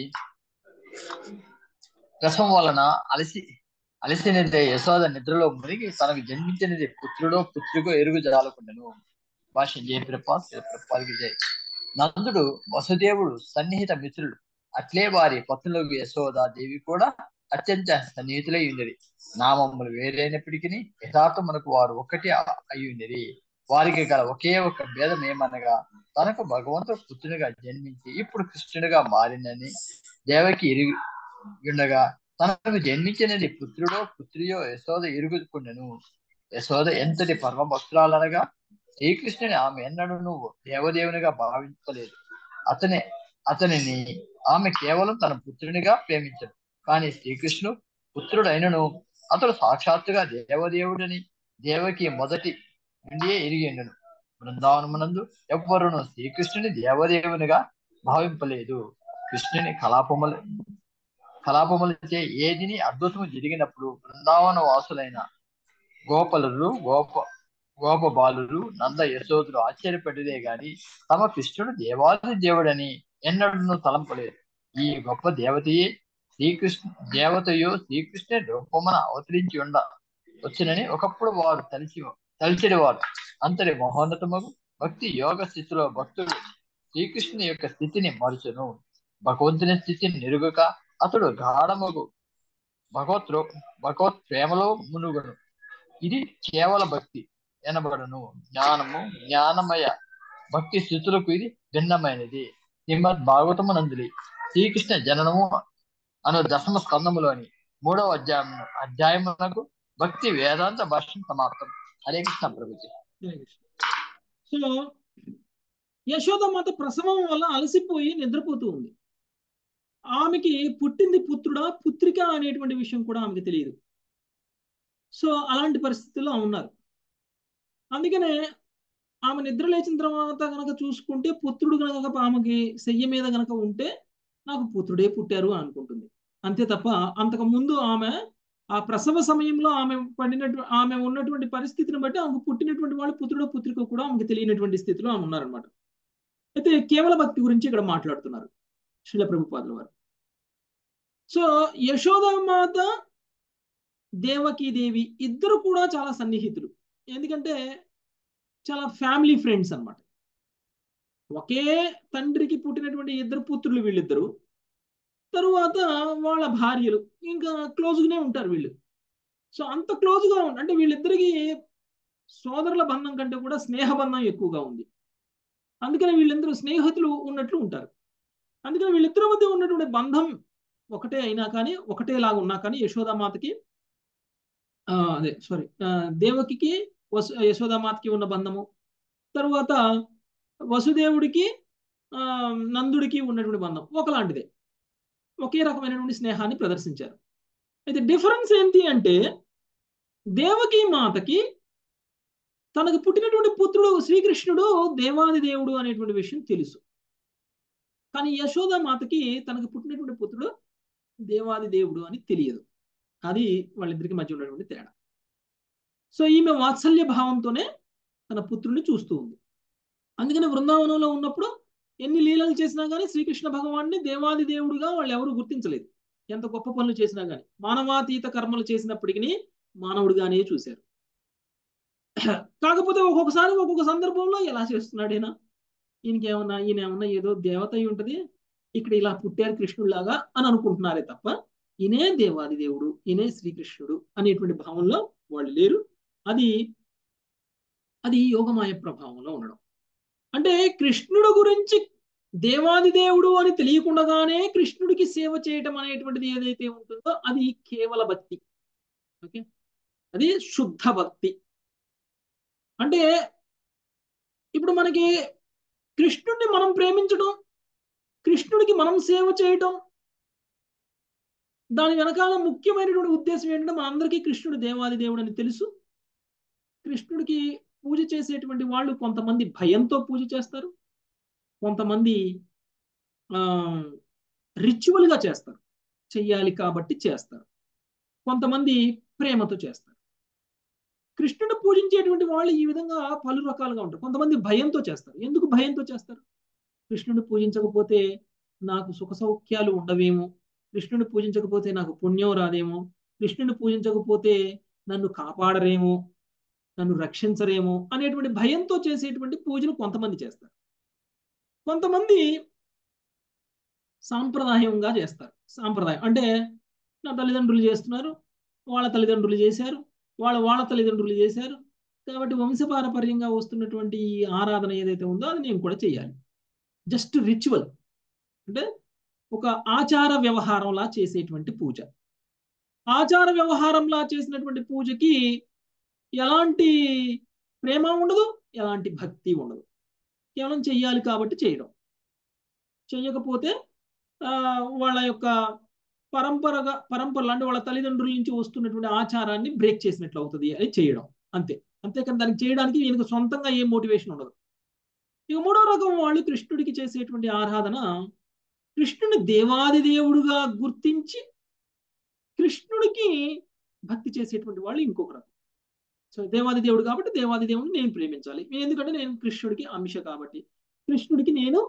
H: రసం వలన అలసి అలసినదే యశోద నిద్రలో మునిగి తనకు జన్మించినది పుత్రుడో పుత్రికో ఎరుగు జాలకుండెను భాష జయప్రపాత్ ప్రపాదికి జయ నందుడు వసుదేవుడు సన్నిహిత మిత్రుడు అట్లే వారి పత్నులకు యశోద దేవి కూడా అత్యంత సన్నిహితులై ఉన్నది నామములు వేరైనప్పటికీ యథార్థమునకు వారు ఒకటి అయి ఉన్నది వారికి గల ఒకే ఒక భేదం ఏమనగా తనకు భగవంతుడు పుత్రునిగా జన్మించి ఇప్పుడు కృష్ణుడిగా మారినని దేవకి ఇరుగు ఉండగా తనకు జన్మించినది పుత్రుడో పుత్రియో యశోద ఇరుగుకుండెను యశోద ఎంతటి పరమ భక్తురాలనగా శ్రీకృష్ణుని ఆమె ఎన్నడూ నువ్వు దేవదేవునిగా భావించలేదు అతనే అతనిని ఆమె కేవలం తన పుత్రునిగా ప్రేమించడు కానీ శ్రీకృష్ణుడు పుత్రుడైనను అతడు సాక్షాత్తుగా దేవదేవుడని దేవకి మొదటి నుండియే ఎరిగిండను బృందావనమునందు ఎవ్వరును శ్రీకృష్ణుని దేవదేవునిగా భావింపలేదు కృష్ణుని కలాపములు కలాపములచే ఏదిని అద్భుతము జరిగినప్పుడు బృందావన వాసులైన గోపలురు గోప గోప బాలురు నంద యశోదులు ఆశ్చర్యపడిదే గాని తమ కృష్ణుడు దేవాది దేవుడని ఎన్నడూ తలంపలేదు ఈ గొప్ప దేవతయే శ్రీకృష్ణ దేవతయో శ్రీకృష్ణ రూపమున అవతరించి ఉండ వచ్చినని ఒకప్పుడు వారు తలిచి తలిచిడి వారు అంతటి మహోన్నతముగు భక్తి యోగ స్థితిలో భక్తుడు శ్రీకృష్ణుని యొక్క స్థితిని మరుచును భగవంతుని స్థితిని నిరుగక అతడు గాఢముగు భగవత్ భగవత్ ప్రేమలో మునుగును ఇది కేవల భక్తి ఎనబడును జ్ఞానము జ్ఞానమయ భక్తి స్థితులకు ఇది భిన్నమైనది శ్రీమద్ భాగవతము నందులి శ్రీకృష్ణ జననము అను దశమ స్కందములోని మూడవ అధ్యాయం అధ్యాయమునకు భక్తి వేదాంత భాషను సమాప్తం హరే కృష్ణ ప్రభుజీ
A: సో యశోదమాత ప్రసవం వల్ల అలసిపోయి నిద్రపోతూ ఉంది ఆమెకి పుట్టింది పుత్రుడా పుత్రిక అనేటువంటి విషయం కూడా ఆమెకి తెలియదు సో అలాంటి పరిస్థితుల్లో ఉన్నారు అందుకనే ఆమె నిద్ర లేచిన తర్వాత గనక చూసుకుంటే పుత్రుడు గనక ఆమెకి శయ్య మీద గనక ఉంటే నాకు పుత్రుడే పుట్టారు అని అనుకుంటుంది అంతే తప్ప అంతకు ముందు ఆమె ఆ ప్రసవ సమయంలో ఆమె పడినటువంటి ఆమె ఉన్నటువంటి పరిస్థితిని బట్టి ఆమెకు పుట్టినటువంటి వాళ్ళు పుత్రుడో పుత్రిక కూడా ఆమెకు తెలియనటువంటి స్థితిలో ఆమె ఉన్నారనమాట అయితే కేవల భక్తి గురించి ఇక్కడ మాట్లాడుతున్నారు శిల ప్రభుపాదుల వారు సో యశోదామాత దేవకీదేవి ఇద్దరు కూడా చాలా సన్నిహితులు ఎందుకంటే చాలా ఫ్యామిలీ ఫ్రెండ్స్ అనమాట ఒకే తండ్రికి పుట్టినటువంటి ఇద్దరు పుత్రులు వీళ్ళిద్దరు తరువాత వాళ్ళ భార్యలు ఇంకా క్లోజ్గానే ఉంటారు వీళ్ళు సో అంత క్లోజ్గా ఉంది అంటే వీళ్ళిద్దరికి సోదరుల బంధం కంటే కూడా స్నేహ బంధం ఎక్కువగా ఉంది అందుకని వీళ్ళిద్దరూ స్నేహితులు ఉన్నట్లు ఉంటారు అందుకని వీళ్ళిద్దరి మధ్య ఉన్నటువంటి బంధం ఒకటే అయినా కానీ ఒకటేలాగా ఉన్నా కానీ యశోదామాతకి అదే సారీ దేవకికి వసు యశోదామాతకి ఉన్న బంధము తరువాత వసుదేవుడికి నందుడికి ఉన్నటువంటి బంధం ఒకలాంటిదే ఒకే రకమైనటువంటి స్నేహాన్ని ప్రదర్శించారు అయితే డిఫరెన్స్ ఏంటి అంటే దేవకి మాతకి తనకు పుట్టినటువంటి పుత్రుడు శ్రీకృష్ణుడు దేవాది దేవుడు అనేటువంటి విషయం తెలుసు కానీ యశోద మాతకి తనకు పుట్టినటువంటి పుత్రుడు దేవాది దేవుడు అని తెలియదు అది వాళ్ళిద్దరికి మధ్య ఉన్నటువంటి తేడా సో ఈమె వాత్సల్య భావంతోనే తన పుత్రుడిని చూస్తూ ఉంది అందుకని బృందావనంలో ఉన్నప్పుడు ఎన్ని లీలలు చేసినా కానీ శ్రీకృష్ణ భగవాన్ని దేవాది దేవుడుగా వాళ్ళు ఎవరు గుర్తించలేదు ఎంత గొప్ప పనులు చేసినా కానీ మానవాతీత కర్మలు చేసినప్పటికీ మానవుడిగానే చూశారు కాకపోతే ఒక్కొక్కసారి ఒక్కొక్క సందర్భంలో ఎలా చేస్తున్నాడేనా ఈయనకి ఏమన్నా ఈయన ఏమన్నా ఏదో దేవత అయి ఉంటది ఇక్కడ ఇలా పుట్టారు కృష్ణుడిలాగా అని అనుకుంటున్నారే తప్ప ఈయనే దేవాది దేవుడు ఈయనే శ్రీకృష్ణుడు అనేటువంటి భావంలో వాళ్ళు లేరు అది అది యోగమాయ ప్రభావంలో ఉండడం అంటే కృష్ణుడు గురించి దేవాది దేవుడు అని తెలియకుండానే కృష్ణుడికి సేవ చేయటం అనేటువంటిది ఏదైతే ఉంటుందో అది కేవల భక్తి ఓకే అది శుద్ధ భక్తి అంటే ఇప్పుడు మనకి కృష్ణుడిని మనం ప్రేమించడం కృష్ణుడికి మనం సేవ చేయటం దాని వెనకాల ముఖ్యమైనటువంటి ఉద్దేశం ఏంటంటే మనందరికీ కృష్ణుడు దేవాది దేవుడు అని తెలుసు కృష్ణుడికి పూజ చేసేటువంటి వాళ్ళు కొంతమంది భయంతో పూజ చేస్తారు కొంతమంది రిచువల్గా చేస్తారు చెయ్యాలి కాబట్టి చేస్తారు కొంతమంది ప్రేమతో చేస్తారు కృష్ణుడు పూజించేటువంటి వాళ్ళు ఈ విధంగా పలు రకాలుగా ఉంటారు కొంతమంది భయంతో చేస్తారు ఎందుకు భయంతో చేస్తారు కృష్ణుడు పూజించకపోతే నాకు సుఖ సౌఖ్యాలు ఉండవేమో కృష్ణుని పూజించకపోతే నాకు పుణ్యం రాదేమో కృష్ణుని పూజించకపోతే నన్ను కాపాడరేమో నన్ను రక్షించరేమో అనేటువంటి భయంతో చేసేటువంటి పూజలు కొంతమంది చేస్తారు కొంతమంది సాంప్రదాయంగా చేస్తారు సాంప్రదాయం అంటే నా తల్లిదండ్రులు చేస్తున్నారు వాళ్ళ తల్లిదండ్రులు చేశారు వాళ్ళ వాళ్ళ తల్లిదండ్రులు చేశారు కాబట్టి వంశపారపర్యంగా వస్తున్నటువంటి ఈ ఆరాధన ఏదైతే ఉందో అది నేను కూడా చేయాలి జస్ట్ రిచువల్ అంటే ఒక ఆచార వ్యవహారంలా చేసేటువంటి పూజ ఆచార వ్యవహారంలా చేసినటువంటి పూజకి ఎలాంటి ప్రేమ ఉండదు ఎలాంటి భక్తి ఉండదు కేవలం చెయ్యాలి కాబట్టి చేయడం చెయ్యకపోతే వాళ్ళ యొక్క పరంపరగా పరంపరలు అంటే వాళ్ళ తల్లిదండ్రుల నుంచి వస్తున్నటువంటి ఆచారాన్ని బ్రేక్ చేసినట్లు అవుతుంది అని చేయడం అంతే అంతేకాని దానికి చేయడానికి ఈయనకు సొంతంగా ఏ మోటివేషన్ ఉండదు ఇక మూడో రకం వాళ్ళు కృష్ణుడికి చేసేటువంటి ఆరాధన కృష్ణుని దేవాది దేవుడుగా గుర్తించి కృష్ణుడికి భక్తి చేసేటువంటి వాళ్ళు ఇంకొక రకం సో దేవాది దేవుడు కాబట్టి దేవాది దేవుడిని నేను ప్రేమించాలి ఎందుకంటే నేను కృష్ణుడికి అంశ కాబట్టి కృష్ణుడికి నేను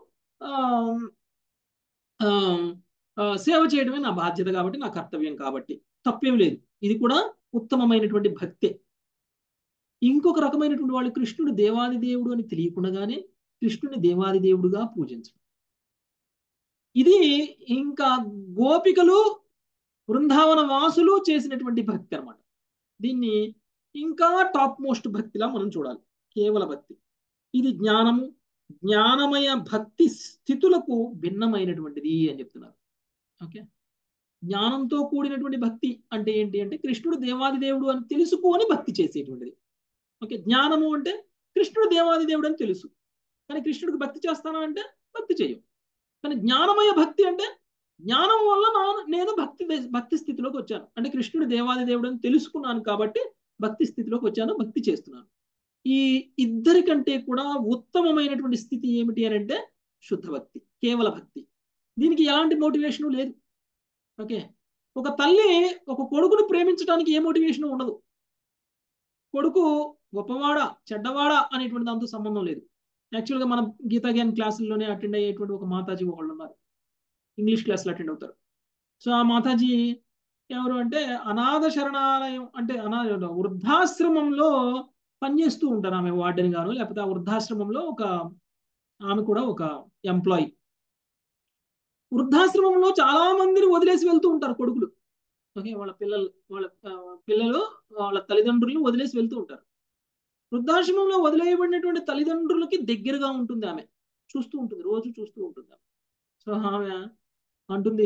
A: సేవ చేయడమే నా బాధ్యత కాబట్టి నా కర్తవ్యం కాబట్టి తప్పేం లేదు ఇది కూడా ఉత్తమమైనటువంటి భక్తే ఇంకొక రకమైనటువంటి వాళ్ళు కృష్ణుడు దేవాది దేవుడు అని తెలియకుండానే కృష్ణుని దేవాది దేవుడుగా పూజించడం ఇది ఇంకా గోపికలు బృందావన వాసులు చేసినటువంటి భక్తి అనమాట దీన్ని ఇంకా టాప్ మోస్ట్ భక్తిలా మనం చూడాలి కేవల భక్తి ఇది జ్ఞానము జ్ఞానమయ భక్తి స్థితులకు భిన్నమైనటువంటిది అని చెప్తున్నారు ఓకే జ్ఞానంతో కూడినటువంటి భక్తి అంటే ఏంటి అంటే కృష్ణుడు దేవాది దేవుడు అని తెలుసుకొని భక్తి చేసేటువంటిది ఓకే జ్ఞానము అంటే కృష్ణుడు దేవాది దేవుడు అని తెలుసు కానీ కృష్ణుడికి భక్తి చేస్తానా అంటే భక్తి చేయం కానీ జ్ఞానమయ భక్తి అంటే జ్ఞానం వల్ల నా నేను భక్తి భక్తి స్థితిలోకి వచ్చాను అంటే కృష్ణుడు దేవాది దేవుడు అని తెలుసుకున్నాను కాబట్టి భక్తి స్థితిలోకి వచ్చాను భక్తి చేస్తున్నాను ఈ ఇద్దరి కంటే కూడా ఉత్తమమైనటువంటి స్థితి ఏమిటి అని అంటే శుద్ధ భక్తి కేవల భక్తి దీనికి ఎలాంటి మోటివేషన్ లేదు ఓకే ఒక తల్లి ఒక కొడుకును ప్రేమించడానికి ఏ మోటివేషన్ ఉండదు కొడుకు గొప్పవాడా చెడ్డవాడా అనేటువంటి దాంతో సంబంధం లేదు యాక్చువల్గా మనం గీతా జ్ఞాన్ క్లాసుల్లోనే అటెండ్ అయ్యేటువంటి ఒక మాతాజీ ఒకళ్ళు ఉన్నారు ఇంగ్లీష్ క్లాస్లో అటెండ్ అవుతారు సో ఆ మాతాజీ ఎవరు అంటే అనాథ శరణాలయం అంటే అనాథ వృద్ధాశ్రమంలో పనిచేస్తూ ఉంటారు ఆమె వార్డెన్ గాను లేకపోతే ఆ వృద్ధాశ్రమంలో ఒక ఆమె కూడా ఒక ఎంప్లాయీ వృద్ధాశ్రమంలో చాలా మందిని వదిలేసి వెళ్తూ ఉంటారు కొడుకులు ఓకే వాళ్ళ పిల్లలు వాళ్ళ పిల్లలు వాళ్ళ తల్లిదండ్రులను వదిలేసి వెళ్తూ ఉంటారు వృద్ధాశ్రమంలో వదిలేయబడినటువంటి తల్లిదండ్రులకి దగ్గరగా ఉంటుంది ఆమె చూస్తూ ఉంటుంది రోజు చూస్తూ ఉంటుంది ఆమె సో ఆమె అంటుంది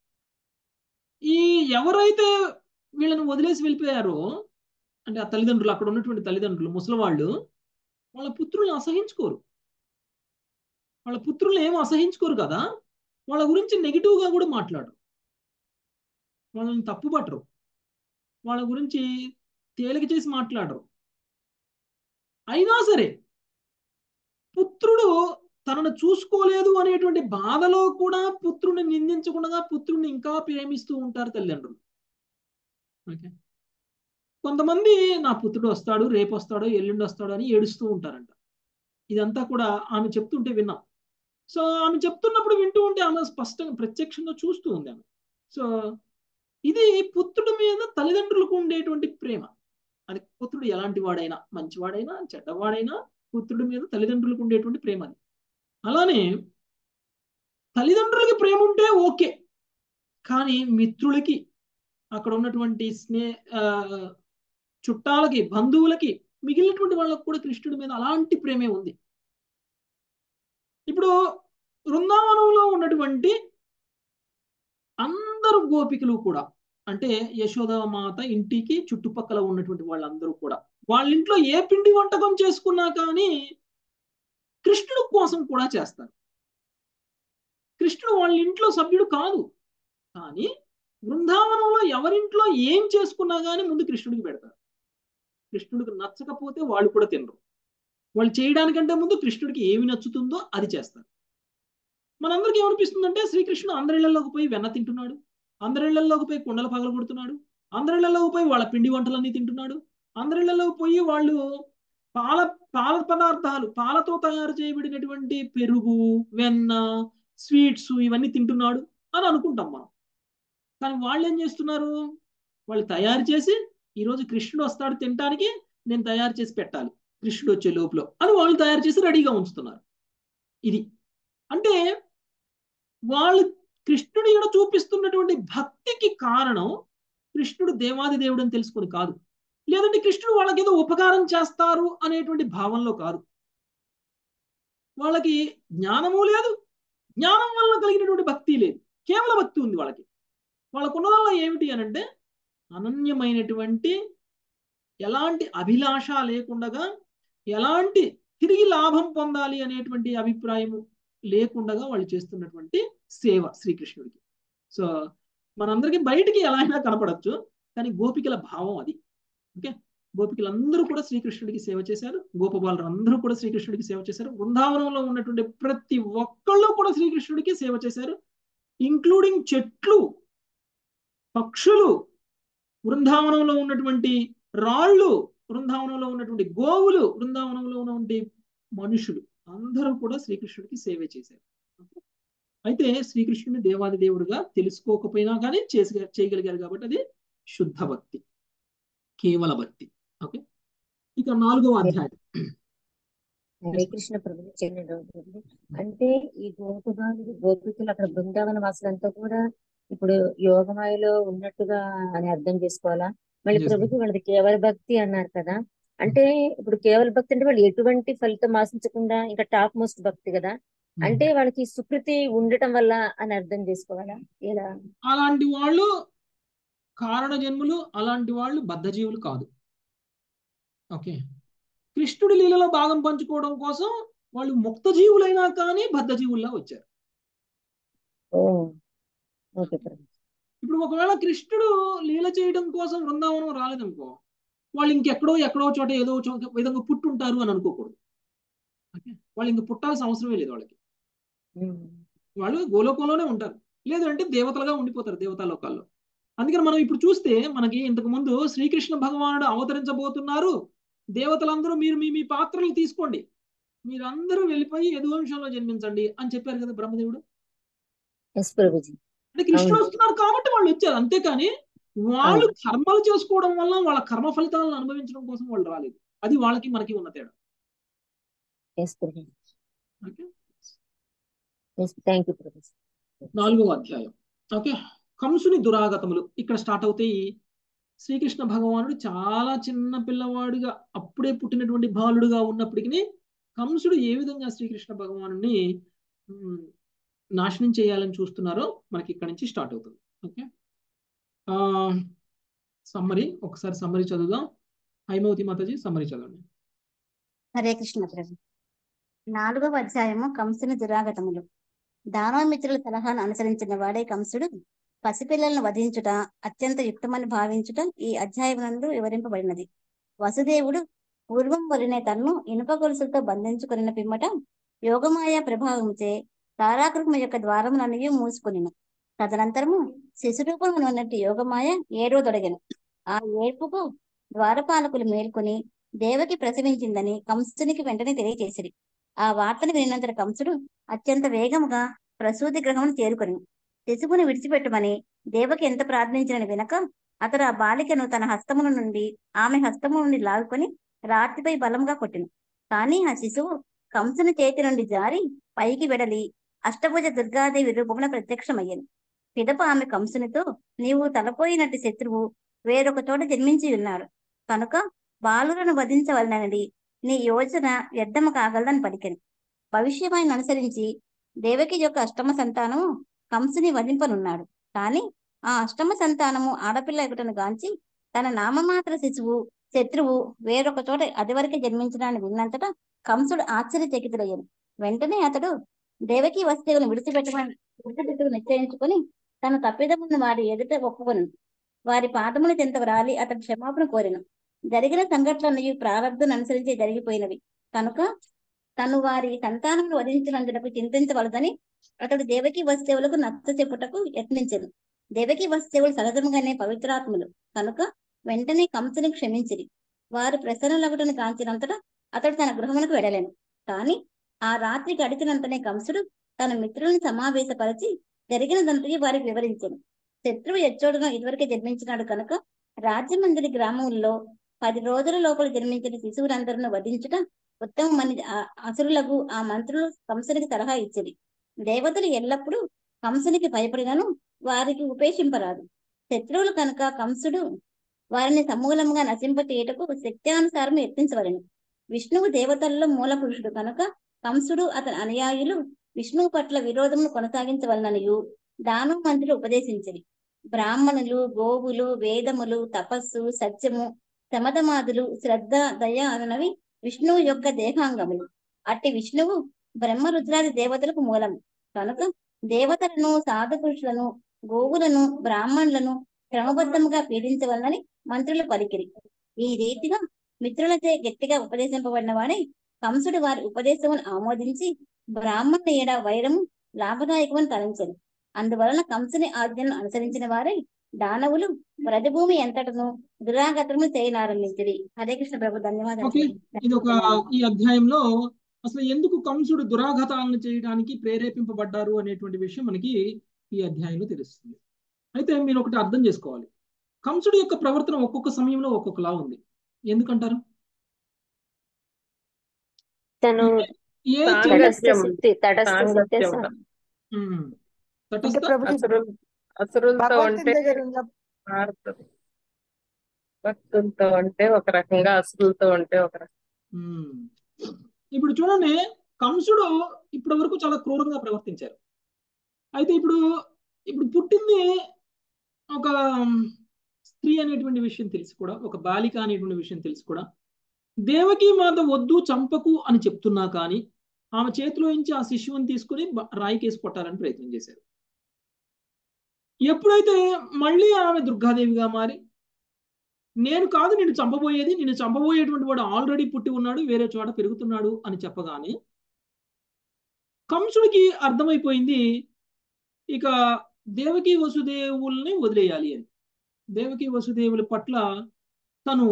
A: ఈ ఎవరైతే వీళ్ళని వదిలేసి వెళ్ళిపోయారో అంటే ఆ తల్లిదండ్రులు అక్కడ ఉన్నటువంటి తల్లిదండ్రులు ముసలివాళ్ళు వాళ్ళ పుత్రుల్ని అసహించుకోరు వాళ్ళ పుత్రులు ఏమో అసహించుకోరు కదా వాళ్ళ గురించి నెగిటివ్గా కూడా మాట్లాడరు వాళ్ళని తప్పుపట్టరు వాళ్ళ గురించి తేలిక చేసి మాట్లాడరు అయినా సరే పుత్రుడు తనను చూసుకోలేదు అనేటువంటి బాధలో కూడా పుత్రుని నిందించకుండా పుత్రుడిని ఇంకా ప్రేమిస్తూ ఉంటారు తల్లిదండ్రులు ఓకే కొంతమంది నా పుత్రుడు వస్తాడు రేపు వస్తాడో ఎల్లుండి వస్తాడో అని ఏడుస్తూ ఉంటారంట ఇదంతా కూడా ఆమె చెప్తుంటే విన్నాం సో ఆమె చెప్తున్నప్పుడు వింటూ ఉంటే ఆమె స్పష్టంగా ప్రత్యక్షంగా చూస్తూ ఉంది ఆమె సో ఇది పుత్రుడి మీద తల్లిదండ్రులకు ఉండేటువంటి ప్రేమ అది పుత్రుడు ఎలాంటి వాడైనా మంచివాడైనా చెడ్డవాడైనా పుత్రుడి మీద తల్లిదండ్రులకు ఉండేటువంటి ప్రేమ అది అలానే తల్లిదండ్రులకి ప్రేమ ఉంటే ఓకే కానీ మిత్రులకి అక్కడ ఉన్నటువంటి స్నే చుట్టాలకి బంధువులకి మిగిలినటువంటి వాళ్ళకు కూడా కృష్ణుడి మీద అలాంటి ప్రేమే ఉంది ఇప్పుడు బృందావనంలో ఉన్నటువంటి అందరు గోపికలు కూడా అంటే యశోద మాత ఇంటికి చుట్టుపక్కల ఉన్నటువంటి వాళ్ళందరూ కూడా వాళ్ళ ఇంట్లో ఏ పిండి వంటకం చేసుకున్నా కానీ కృష్ణుడు కోసం కూడా చేస్తారు కృష్ణుడు వాళ్ళ ఇంట్లో సభ్యుడు కాదు కానీ బృందావనంలో ఎవరింట్లో ఏం చేసుకున్నా కానీ ముందు కృష్ణుడికి పెడతారు కృష్ణుడికి నచ్చకపోతే వాళ్ళు కూడా తినరు వాళ్ళు చేయడానికంటే ముందు కృష్ణుడికి ఏమి నచ్చుతుందో అది చేస్తారు మనందరికీ ఏమనిపిస్తుందంటే శ్రీకృష్ణుడు అందరిళ్లలోకి పోయి వెన్న తింటున్నాడు అందరిళ్లలోకి పోయి కుండల పగలు కొడుతున్నాడు అందరిళ్లలోకి పోయి వాళ్ళ పిండి వంటలన్నీ తింటున్నాడు అందరిళ్లలోకి పోయి వాళ్ళు పాల పాల పదార్థాలు పాలతో తయారు చేయబడినటువంటి పెరుగు వెన్న స్వీట్స్ ఇవన్నీ తింటున్నాడు అని అనుకుంటాం మనం కానీ వాళ్ళు ఏం చేస్తున్నారు వాళ్ళు తయారు చేసి ఈరోజు కృష్ణుడు వస్తాడు తినటానికి నేను తయారు చేసి పెట్టాలి కృష్ణుడు వచ్చే లోపల అని వాళ్ళు తయారు చేసి రెడీగా ఉంచుతున్నారు ఇది అంటే వాళ్ళు కృష్ణుడి ఎడ చూపిస్తున్నటువంటి భక్తికి కారణం కృష్ణుడు దేవాది దేవుడు అని తెలుసుకొని కాదు లేదంటే కృష్ణుడు వాళ్ళకి ఏదో ఉపకారం చేస్తారు అనేటువంటి భావంలో కాదు వాళ్ళకి జ్ఞానము లేదు జ్ఞానం వల్ల కలిగినటువంటి భక్తి లేదు కేవల భక్తి ఉంది వాళ్ళకి వాళ్ళకున్నదల్లా ఏమిటి అని అంటే అనన్యమైనటువంటి ఎలాంటి అభిలాష లేకుండగా ఎలాంటి తిరిగి లాభం పొందాలి అనేటువంటి అభిప్రాయం లేకుండా వాళ్ళు చేస్తున్నటువంటి సేవ శ్రీకృష్ణుడికి సో మనందరికీ బయటికి ఎలా అయినా కనపడచ్చు కానీ గోపికల భావం అది ఓకే గోపికలందరూ కూడా శ్రీకృష్ణుడికి సేవ చేశారు గోపబాలు అందరూ కూడా శ్రీకృష్ణుడికి సేవ చేశారు బృందావనంలో ఉన్నటువంటి ప్రతి ఒక్కళ్ళు కూడా శ్రీకృష్ణుడికి సేవ చేశారు ఇంక్లూడింగ్ చెట్లు పక్షులు బృందావనంలో ఉన్నటువంటి రాళ్ళు బృందావనంలో ఉన్నటువంటి గోవులు బృందావనంలో ఉన్నటువంటి మనుషులు అందరూ కూడా శ్రీకృష్ణుడికి సేవ చేశారు అయితే శ్రీకృష్ణుని దేవాది దేవుడుగా తెలుసుకోకపోయినా కానీ చేసి చేయగలిగారు కాబట్టి అది శుద్ధ భక్తి కేవల భక్తి ఓకే ఇక నాలుగవ అధ్యాయం
E: హరే కృష్ణ ప్రభు చెందిన అంటే ఈ గోకుబాలు గోపికలు అక్కడ బృందావన వాసులంతా కూడా ఇప్పుడు యోగమాయలో ఉన్నట్టుగా అని అర్థం చేసుకోవాలా మళ్ళీ
A: Yes,
E: ప్రభుకి వాళ్ళది కేవల భక్తి అన్నారు కదా అంటే ఇప్పుడు కేవల భక్తి అంటే వాళ్ళు ఎటువంటి ఫలితం ఆశించకుండా ఇంకా టాప్ మోస్ట్ భక్తి కదా అంటే వాళ్ళకి సుకృతి ఉండటం వల్ల అని అర్థం చేసుకోవాలా ఇలా
A: అలాంటి వాళ్ళు కారణ జన్ములు అలాంటి వాళ్ళు బద్ధజీవులు కాదు ఓకే కృష్ణుడి లీలలో భాగం పంచుకోవడం కోసం వాళ్ళు ముక్త జీవులైనా కానీ బద్ధజీవుల్లా వచ్చారు
E: ఓ ఓకే ప్రభు
A: ఇప్పుడు ఒకవేళ కృష్ణుడు లీల చేయడం కోసం బృందావనం రాలేదనుకో వాళ్ళు ఇంకెక్కడో ఎక్కడో చోట ఏదో చోట విధంగా పుట్టుంటారు అని అనుకోకూడదు ఓకే వాళ్ళు ఇంక పుట్టాల్సిన అవసరమే లేదు వాళ్ళకి
E: ఉమ్.
A: వాళ్ళు గోలోకంలోనే ఉంటారు లేదంటే దేవతలుగా ఉండిపోతారు దేవతా లోకాల్లో అందుకని మనం ఇప్పుడు చూస్తే మనకి ఇంతకు ముందు శ్రీకృష్ణ భగవానుడు అవతరించబోతున్నారు దేవతలందరూ మీరు మీ మీ పాత్రలు తీసుకోండి మీరందరూ వెళ్ళిపోయి యదువంశంలో జన్మించండి అని చెప్పారు కదా బ్రహ్మదేవుడు
E: ఎస్ ప్రభుజీ
A: అంటే కృష్ణుడు
E: అవును.
A: వస్తున్నారు కాబట్టి వాళ్ళు వచ్చారు అంతేకాని వాళ్ళు కర్మలు చేసుకోవడం వల్ల వాళ్ళ కర్మ ఫలితాలను అనుభవించడం కోసం వాళ్ళు రాలేదు అది వాళ్ళకి మనకి ఉన్న తేడా
E: ఎస్ ప్రభు
A: ఓకే
E: ఎస్ థ్యాంక్ యూ ప్రభు
A: నాలుగవ అధ్యాయం ఓకే కంసుని దురాగతములు ఇక్కడ స్టార్ట్ అవుతాయి శ్రీకృష్ణ భగవానుడు చాలా చిన్న పిల్లవాడిగా అప్పుడే పుట్టినటువంటి బాలుడుగా ఉన్నప్పటికీ కంసుడు ఏ విధంగా శ్రీకృష్ణ భగవానుడిని ఉమ్, నాశనం చేయాలని చూస్తున్నారో మనకి ఇక్కడ నుంచి స్టార్ట్ అవుతుంది ఓకే సమ్మరి ఒకసారి సమ్మరి చదువుదాం హైమవతి మాతాజీ సమ్మరి చదవండి
I: హరే కృష్ణ ప్రభు నాలుగవ అధ్యాయము కంసుని దురాగతములు దానవమిత్రుల సలహాను అనుసరించిన వాడే కంసుడు పసిపిల్లలను వధించుట అత్యంత యుక్తమని భావించుట ఈ అధ్యాయమునందు వివరింపబడినది వసుదేవుడు పూర్వం వలినే తన్ను ఇనుప గొలుసులతో బంధించుకున్న పిమ్మట యోగమాయ ప్రభావముచే తారాకృష్ణ యొక్క ద్వారములన్నీ మూసుకొనిను తదనంతరము శిశురూపమున ఉన్నట్టు యోగమాయ ఏడో తొడగెను ఆ ఏడ్పుకు ద్వారపాలకులు మేల్కొని దేవకి ప్రసవించిందని కంసునికి వెంటనే తెలియజేసిరి ఆ వార్తను వినినంతట కంసుడు అత్యంత వేగముగా ప్రసూతి గ్రహమును చేరుకొని శిశువుని విడిచిపెట్టమని దేవకి ఎంత ప్రార్థించినని వినక అతడు ఆ బాలికను తన హస్తముల నుండి ఆమె హస్తము నుండి లాగుకొని రాతిపై బలముగా కొట్టెను కానీ ఆ శిశువు కంసుని చేతి నుండి జారి పైకి వెడలి అష్టభుజ దుర్గాదేవి రూపమున ప్రత్యక్షమయ్యాను పిదప ఆమె కంసునితో నీవు తలపోయినట్టు శత్రువు వేరొక చోట జన్మించి ఉన్నాడు కనుక బాలులను వధించవలనని నీ యోచన వ్యర్థము కాగలదని పలికెను భవిష్యమాన్ని అనుసరించి దేవకి యొక్క అష్టమ సంతానము కంసుని వధింపనున్నాడు కాని ఆ అష్టమ సంతానము ఆడపిల్ల ఎగుటను గాంచి తన నామమాత్ర శిశువు శత్రువు వేరొక చోట అదివరకే జన్మించడాన్ని విన్నంతటా కంసుడు ఆశ్చర్యచకితుడయ్యాడు వెంటనే అతడు దేవకి వస్తువులను విడిచిపెట్టమని విడిచిపెట్టుకు నిశ్చయించుకొని తన తప్పిదమున్న వారి ఎదుట ఒప్పుకొను వారి పాదముల చెంత రాలి అతడు క్షమాపణ కోరెను జరిగిన సంఘటనలు ప్రారంభం అనుసరించి జరిగిపోయినవి కనుక తను వారి సంతానమును వధించినందుకు చింతించవలదని అతడు దేవకి వస్తువులకు నచ్చ చెప్పుటకు యత్నించను దేవకి వస్తువులు సహజంగానే పవిత్రాత్ములు కనుక వెంటనే కంసుని క్షమించిరి వారు ప్రసన్నులగుటను కాంచినంతటా అతడు తన గృహమునకు వెడలేను కాని ఆ రాత్రి గడిచినంతనే కంసుడు తన మిత్రులను సమావేశపరిచి జరిగినదంతటి వారికి వివరించాను శత్రువు ఎచ్చోడును ఇదివరకే జన్మించినాడు కనుక రాజ్యమందిరి గ్రామంలో పది రోజుల లోపల జన్మించిన శిశువులందరిని వధించుట ఉత్తమమని ఆ- అసురులకు ఆ మంత్రులు కంసునికి సలహా ఇచ్చిరి దేవతలు ఎల్లప్పుడూ కంసునికి భయపడినను వారికి ఉపేక్షింపరాదు శత్రువులు కనుక కంసుడు వారిని సమూలంగా నశింపచేయటకు శక్త్యానుసారం యత్నించవలెను విష్ణువు దేవతల్లో మూల పురుషుడు కనుక కంసుడు అతని అనుయాయులు విష్ణువు పట్ల విరోధమును కొనసాగించవలననియు దాను మంత్రులు ఉపదేశించిరి బ్రాహ్మణులు గోవులు వేదములు తపస్సు సత్యము సమధమాదులు శ్రద్ధ దయ అనునవి విష్ణువు యొక్క దేహాంగములు అట్టి విష్ణువు బ్రహ్మరుద్రాది దేవతలకు మూలము కనుక దేవతలను సాధు పురుషులను గోవులను బ్రాహ్మణులను క్రమబద్ధముగా పీడించవలనని మంత్రులు పలికిరి ఈ రీతిగా మిత్రులచే గట్టిగా ఉపదేశింపబడిన వాడే కంసుడు వారి ఉపదేశమును ఆమోదించి బ్రాహ్మణుల ఏడ వైరము లాభదాయకమని తలంచను అందువలన కంసుని ఆజ్ఞను అనుసరించిన వారే దానవులు వ్రజభూమి ఎంతటను దురాగతము చేయనారంభించిరి హరే కృష్ణ ప్రభు ధన్యవాదాలు
A: ఓకే ఇది ఒక ఈ అధ్యాయంలో అసలు ఎందుకు కంసుడు దురాఘాతాలను చేయడానికి ప్రేరేపింపబడ్డారు అనేటువంటి విషయం మనకి ఈ అధ్యాయంలో తెలుస్తుంది అయితే మీరు ఒకటి అర్థం చేసుకోవాలి కంసుడు యొక్క ప్రవర్తన ఒక్కొక్క సమయంలో ఒక్కొక్కలా ఉంది ఎందుకంటారు
E: తను
A: ఏ
E: తటస్థ
F: సాంగత్యం
E: శక్తి తటస్థ శక్తి
F: సాంగత్యం
A: ఉమ్,
G: అంటే
A: తటస్థ
G: ప్రభుజీ
F: అసురులు అసురులతో
G: భగవంతుని
F: ఉంటే
G: దగ్గర ఉన్న
F: మారుతుంది భక్తులతో ఉంటే ఒక రకంగా అసురులతో ఉంటే ఒక రకంగా
A: ఉమ్. ఇప్పుడు చూడండి కంసుడు ఇప్పటి వరకు చాలా క్రూరంగా ప్రవర్తించారు అయితే ఇప్పుడు ఇప్పుడు పుట్టింది ఒక స్త్రీ అనేటువంటి విషయం తెలిసి కూడా ఒక బాలిక అనేటువంటి విషయం తెలిసి కూడా దేవకి మాత వద్దు చంపకు అని చెప్తున్నా కానీ ఆమె చేతిలో నుంచి ఆ శిశువుని తీసుకుని బ- రాయికేసి కొట్టాలని ప్రయత్నం చేశారు ఎప్పుడైతే మళ్ళీ ఆమె దుర్గాదేవిగా మారి నేను కాదు నేను చంపబోయేది నేను చంపబోయేటువంటి వాడు ఆల్రెడీ పుట్టి ఉన్నాడు వేరే చోట పెరుగుతున్నాడు అని చెప్పగానే కంసుడికి అర్థమైపోయింది ఇక దేవకి వసుదేవుల్ని వదిలేయాలి అని దేవకి వసుదేవుల పట్ల తను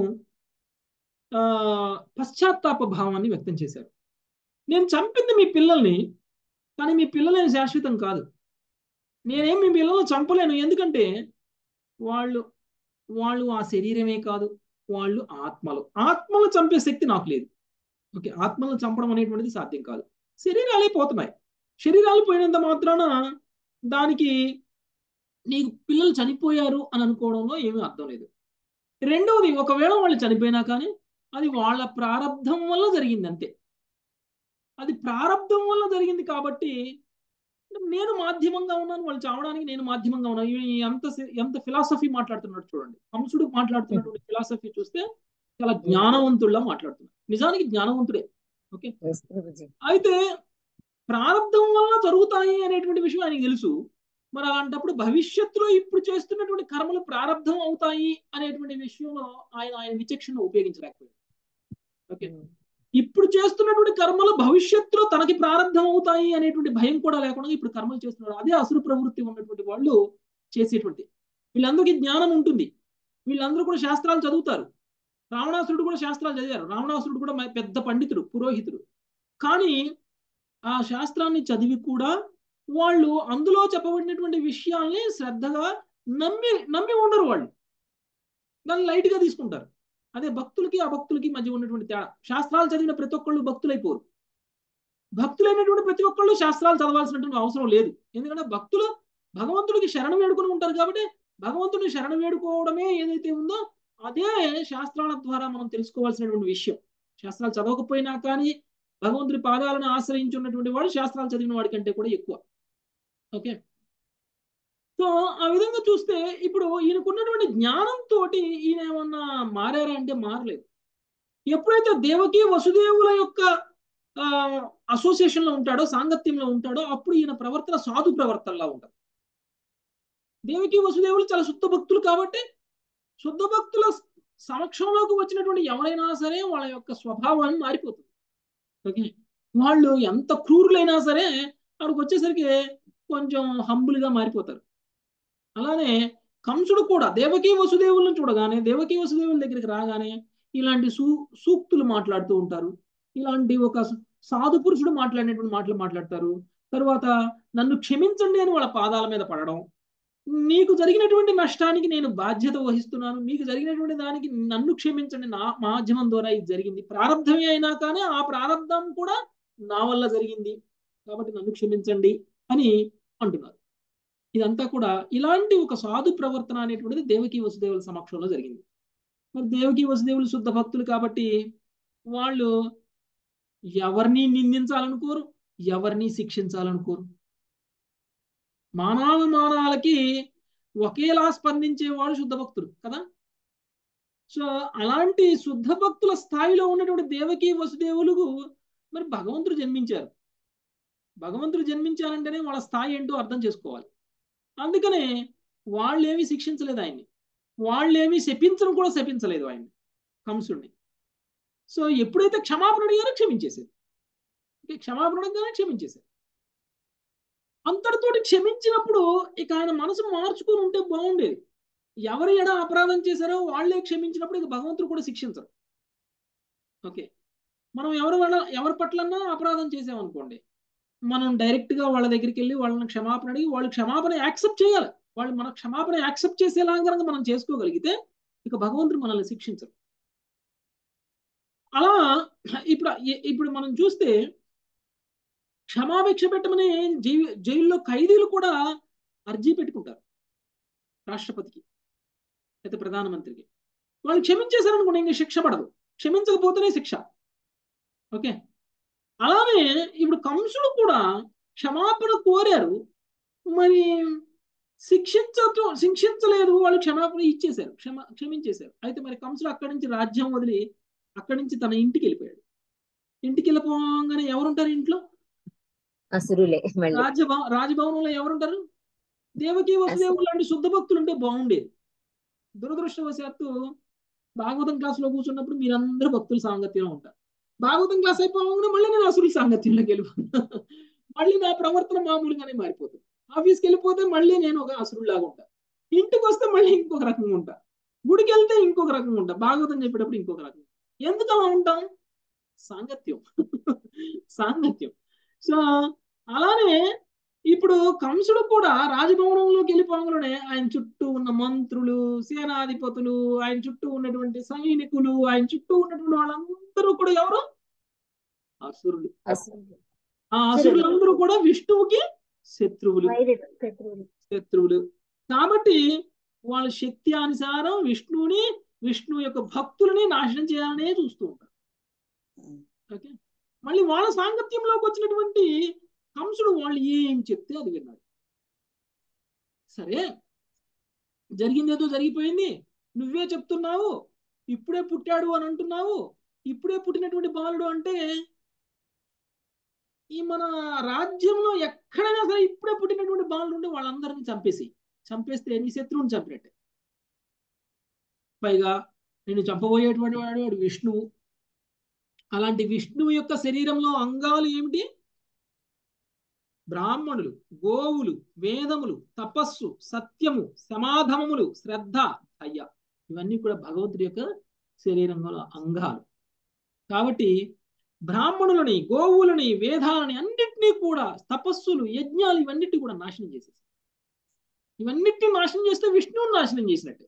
A: ఆ పశ్చాత్తాప భావాన్ని వ్యక్తం చేశారు నేను చంపింది మీ పిల్లల్ని కానీ మీ పిల్లలేని శాశ్వతం కాదు నేనేం మీ పిల్లల్ని చంపలేను ఎందుకంటే వాళ్ళు వాళ్ళు ఆ శరీరమే కాదు వాళ్ళు ఆత్మలు ఆత్మలు చంపే శక్తి నాకు లేదు ఓకే ఆత్మలను చంపడం అనేటువంటిది సాధ్యం కాదు శరీరాలే పోతున్నాయి శరీరాలు పోయినంత మాత్రాన దానికి నీకు పిల్లలు చనిపోయారు అని అనుకోవడంలో ఏమీ అర్థం లేదు రెండవది ఒకవేళ వాళ్ళు చనిపోయినా కానీ అది వాళ్ళ ప్రారంధం వల్ల జరిగింది అంతే అది ప్రారంధం వల్ల జరిగింది కాబట్టి నేను మాధ్యమంగా ఉన్నాను వాళ్ళు చావడానికి నేను మాధ్యమంగా ఉన్నాను ఈ ఎంత ఎంత ఫిలాసఫీ మాట్లాడుతున్నాడు చూడండి కంసుడు మాట్లాడుతున్నటువంటి ఫిలాసఫీ చూస్తే చాలా జ్ఞానవంతుల్లా మాట్లాడుతున్నాడు నిజానికి జ్ఞానవంతుడే ఓకే
E: ఎస్ ప్రభుజీ
A: అయితే ప్రారంధం వల్ల జరుగుతాయి అనేటువంటి విషయం ఆయనకి తెలుసు మరి అలాంటప్పుడు భవిష్యత్తులో ఇప్పుడు చేస్తున్నటువంటి కర్మలు ప్రారంధం అవుతాయి అనేటువంటి విషయంలో ఆయన ఆయన విచక్షణ ఉపయోగించలేకపోయాడు ఓకే ఇప్పుడు చేస్తున్నటువంటి కర్మలు భవిష్యత్తులో తనకి ప్రారంధం అవుతాయి అనేటువంటి భయం కూడా లేకుండా ఇప్పుడు కర్మలు చేస్తున్నాడు అదే అసురు ప్రవృత్తి ఉన్నటువంటి వాళ్ళు చేసేటువంటి వీళ్ళందరికీ జ్ఞానం ఉంటుంది వీళ్ళందరూ కూడా శాస్త్రాలు చదువుతారు రావణాసురుడు కూడా శాస్త్రాలు చదివారు రావణాసురుడు కూడా మ- పెద్ద పండితుడు పురోహితుడు కానీ ఆ శాస్త్రాన్ని చదివి కూడా వాళ్ళు అందులో చెప్పబడినటువంటి విషయాల్ని శ్రద్ధగా నమ్మి నమ్మి ఉండరు వాళ్ళు దాన్ని లైట్ గా తీసుకుంటారు అదే భక్తులకి అభక్తులకి మధ్య ఉన్నటువంటి తేడా శాస్త్రాలు చదివిన ప్రతి ఒక్కళ్ళు భక్తులైపోరు భక్తులైనటువంటి ప్రతి ఒక్కళ్ళు శాస్త్రాలు చదవాల్సినటువంటి అవసరం లేదు ఎందుకంటే భక్తులు భగవంతుడికి శరణం వేడుకొని ఉంటారు కాబట్టి భగవంతుడిని శరణం వేడుకోవడమే ఏదైతే ఉందో అదే శాస్త్రాల ద్వారా మనం తెలుసుకోవాల్సినటువంటి విషయం శాస్త్రాలు చదవకపోయినా కానీ భగవంతుడి పాదాలను ఆశ్రయించి ఉన్నటువంటి వాడు శాస్త్రాలు చదివిన వాడి కంటే కూడా ఎక్కువ ఓకే సో ఆ విధంగా చూస్తే ఇప్పుడు ఈయనకున్నటువంటి జ్ఞానంతో ఈయన ఏమన్నా మారారా అంటే మారలేదు ఎప్పుడైతే దేవకి వసుదేవుల యొక్క అసోసియేషన్ లో ఉంటాడో సాంగత్యంలో ఉంటాడో అప్పుడు ఈయన ప్రవర్తన సాధు ప్రవర్తనలా ఉంటుంది దేవకి వసుదేవులు చాలా శుద్ధ భక్తులు కాబట్టి శుద్ధ భక్తుల సమక్షంలోకి వచ్చినటువంటి ఎవరైనా సరే వాళ్ళ యొక్క స్వభావాన్ని మారిపోతుంది ఓకే వాళ్ళు ఎంత క్రూరులైనా సరే అక్కడికి వచ్చేసరికి కొంచెం హంబుల్గా మారిపోతారు అలానే కంసుడు కూడా దేవకీ వసుదేవులను చూడగానే దేవకీ వసుదేవుల దగ్గరికి రాగానే ఇలాంటి సూ సూక్తులు మాట్లాడుతూ ఉంటారు ఇలాంటి ఒక సాధు పురుషుడు మాట్లాడినటువంటి మాటలు మాట్లాడతారు తర్వాత నన్ను క్షమించండి అని వాళ్ళ పాదాల మీద పడడం మీకు జరిగినటువంటి నష్టానికి నేను బాధ్యత వహిస్తున్నాను మీకు జరిగినటువంటి దానికి నన్ను క్షమించండి నా మాధ్యమం ద్వారా ఇది జరిగింది ప్రారంధమే అయినా కానీ ఆ ప్రారంధం కూడా నా వల్ల జరిగింది కాబట్టి నన్ను క్షమించండి అని అంటున్నారు ఇదంతా కూడా ఇలాంటి ఒక సాధు ప్రవర్తన అనేటువంటిది దేవకీ వసుదేవుల సమక్షంలో జరిగింది మరి దేవకీ వసుదేవులు శుద్ధ భక్తులు కాబట్టి వాళ్ళు ఎవరిని నిందించాలనుకోరు ఎవరిని శిక్షించాలనుకోరు మానవమానాలకి ఒకేలా స్పందించే వాళ్ళు శుద్ధ భక్తులు కదా సో అలాంటి శుద్ధ భక్తుల స్థాయిలో ఉన్నటువంటి దేవకి వసుదేవులకు మరి భగవంతుడు జన్మించారు భగవంతుడు జన్మించారంటేనే వాళ్ళ స్థాయి ఏంటో అర్థం చేసుకోవాలి అందుకనే వాళ్ళేమి శిక్షించలేదు ఆయన్ని వాళ్ళేమి శపించడం కూడా శపించలేదు ఆయన్ని కంసుడిని సో ఎప్పుడైతే క్షమాపణ అడిగారో క్షమించేశారు క్షమాపణ అడగానే క్షమించేశారు అంతటితోటి క్షమించినప్పుడు ఇక ఆయన మనసు మార్చుకుని ఉంటే బాగుండేది ఎవరు ఎడ అపరాధం చేశారో వాళ్ళే క్షమించినప్పుడు ఇక భగవంతుడు కూడా శిక్షించరు ఓకే మనం ఎవరు వాళ్ళ ఎవరి పట్లన్నా అపరాధం చేసామనుకోండి మనం డైరెక్ట్గా వాళ్ళ దగ్గరికి వెళ్ళి వాళ్ళని క్షమాపణ అడిగి వాళ్ళు క్షమాపణ యాక్సెప్ట్ చేయాలి వాళ్ళు మన క్షమాపణ యాక్సెప్ట్ చేసేలాగా కనుక మనం చేసుకోగలిగితే ఇక భగవంతుడు మనల్ని శిక్షించరు అలా ఇప్పుడు ఇప్పుడు మనం చూస్తే క్షమాభిక్ష పెట్టమని జై జైల్లో ఖైదీలు కూడా అర్జీ పెట్టుకుంటారు రాష్ట్రపతికి అయితే ప్రధానమంత్రికి వాళ్ళు క్షమించేశారనుకోండి ఇంకా శిక్ష పడదు క్షమించకపోతేనే శిక్ష ఓకే అలానే ఇప్పుడు కంసుడు కూడా క్షమాపణ కోరారు మరి శిక్షించటం శిక్షించలేదు వాళ్ళు క్షమాపణ ఇచ్చేశారు క్షమ క్షమించేశారు అయితే మరి కంసుడు అక్కడి నుంచి రాజ్యం వదిలి అక్కడి నుంచి తన ఇంటికి వెళ్ళిపోయాడు ఇంటికి వెళ్ళిపోగానే ఎవరుంటారు ఇంట్లో
E: అసురులే మళ్ళీ
A: రాజభవ రాజభవనంలో ఎవరుంటారు దేవకి వసుదేవులు లాంటి శుద్ధ భక్తులు ఉంటే బాగుండేది దురదృష్టవశాత్తు భాగవతం క్లాస్లో కూర్చున్నప్పుడు మీరందరూ భక్తుల సాంగత్యంలో ఉంటారు భాగవతం క్లాస్ అయిపోగానే మళ్ళీ నేను అసురుల సాంగత్యంలోకి వెళ్ళిపోతా మళ్ళీ నా ప్రవర్తన మామూలుగానే మారిపోతుంది ఆఫీస్కి వెళ్ళిపోతే మళ్ళీ నేను ఒక అసురులాగా ఉంటా ఇంటికి వస్తే మళ్ళీ ఇంకొక రకంగా ఉంటా గుడికి వెళ్తే ఇంకొక రకంగా ఉంటా భాగవతం చెప్పేటప్పుడు ఇంకొక రకంగా ఎందుకు అలా ఉంటాం సాంగత్యం సాంగత్యం సో అలానే ఇప్పుడు కంసుడు కూడా రాజభవనంలోకి వెళ్ళిపోగానే ఆయన చుట్టూ ఉన్న మంత్రులు సేనాధిపతులు ఆయన చుట్టూ ఉన్నటువంటి సైనికులు ఆయన చుట్టూ ఉన్నటువంటి వాళ్ళందరూ కూడా ఎవరు అసురులు
E: అసురులు
A: ఆ అసురులందరూ కూడా విష్ణువుకి శత్రువులు
E: వైరుడు శత్రువులు
A: శత్రువులు కాబట్టి వాళ్ళ శక్తి అనుసారం విష్ణువుని విష్ణువు యొక్క భక్తులని నాశనం చేయాలనే చూస్తూ ఉంటారు ఓకే మళ్ళీ వాళ్ళ సాంగత్యంలోకి వచ్చినటువంటి కంసుడు వాళ్ళు ఏం చెప్తే అది విన్నాడు సరే జరిగిందేదో జరిగిపోయింది నువ్వే చెప్తున్నావు ఇప్పుడే పుట్టాడు అని అంటున్నావు ఇప్పుడే పుట్టినటువంటి బాలుడు అంటే ఈ మన రాజ్యంలో ఎక్కడైనా సరే ఇప్పుడే పుట్టినటువంటి బాలుడు ఉంటే వాళ్ళందరినీ చంపేసి చంపేస్తే నీ శత్రువుని చంపినట్టే పైగా నేను చంపబోయేటువంటి వాడు వాడు విష్ణువు అలాంటి విష్ణువు యొక్క శరీరంలో అంగాలు ఏమిటి బ్రాహ్మణులు గోవులు వేదములు తపస్సు సత్యము సమాధమములు శ్రద్ధ దయ ఇవన్నీ కూడా భగవంతుడి యొక్క శరీరంలో అంగాలు కాబట్టి బ్రాహ్మణులని గోవులని వేదాలని అన్నిటినీ కూడా తపస్సులు యజ్ఞాలు ఇవన్నిటి కూడా నాశనం చేసేసి ఇవన్నిటిని నాశనం చేస్తే విష్ణువుని నాశనం చేసినట్టే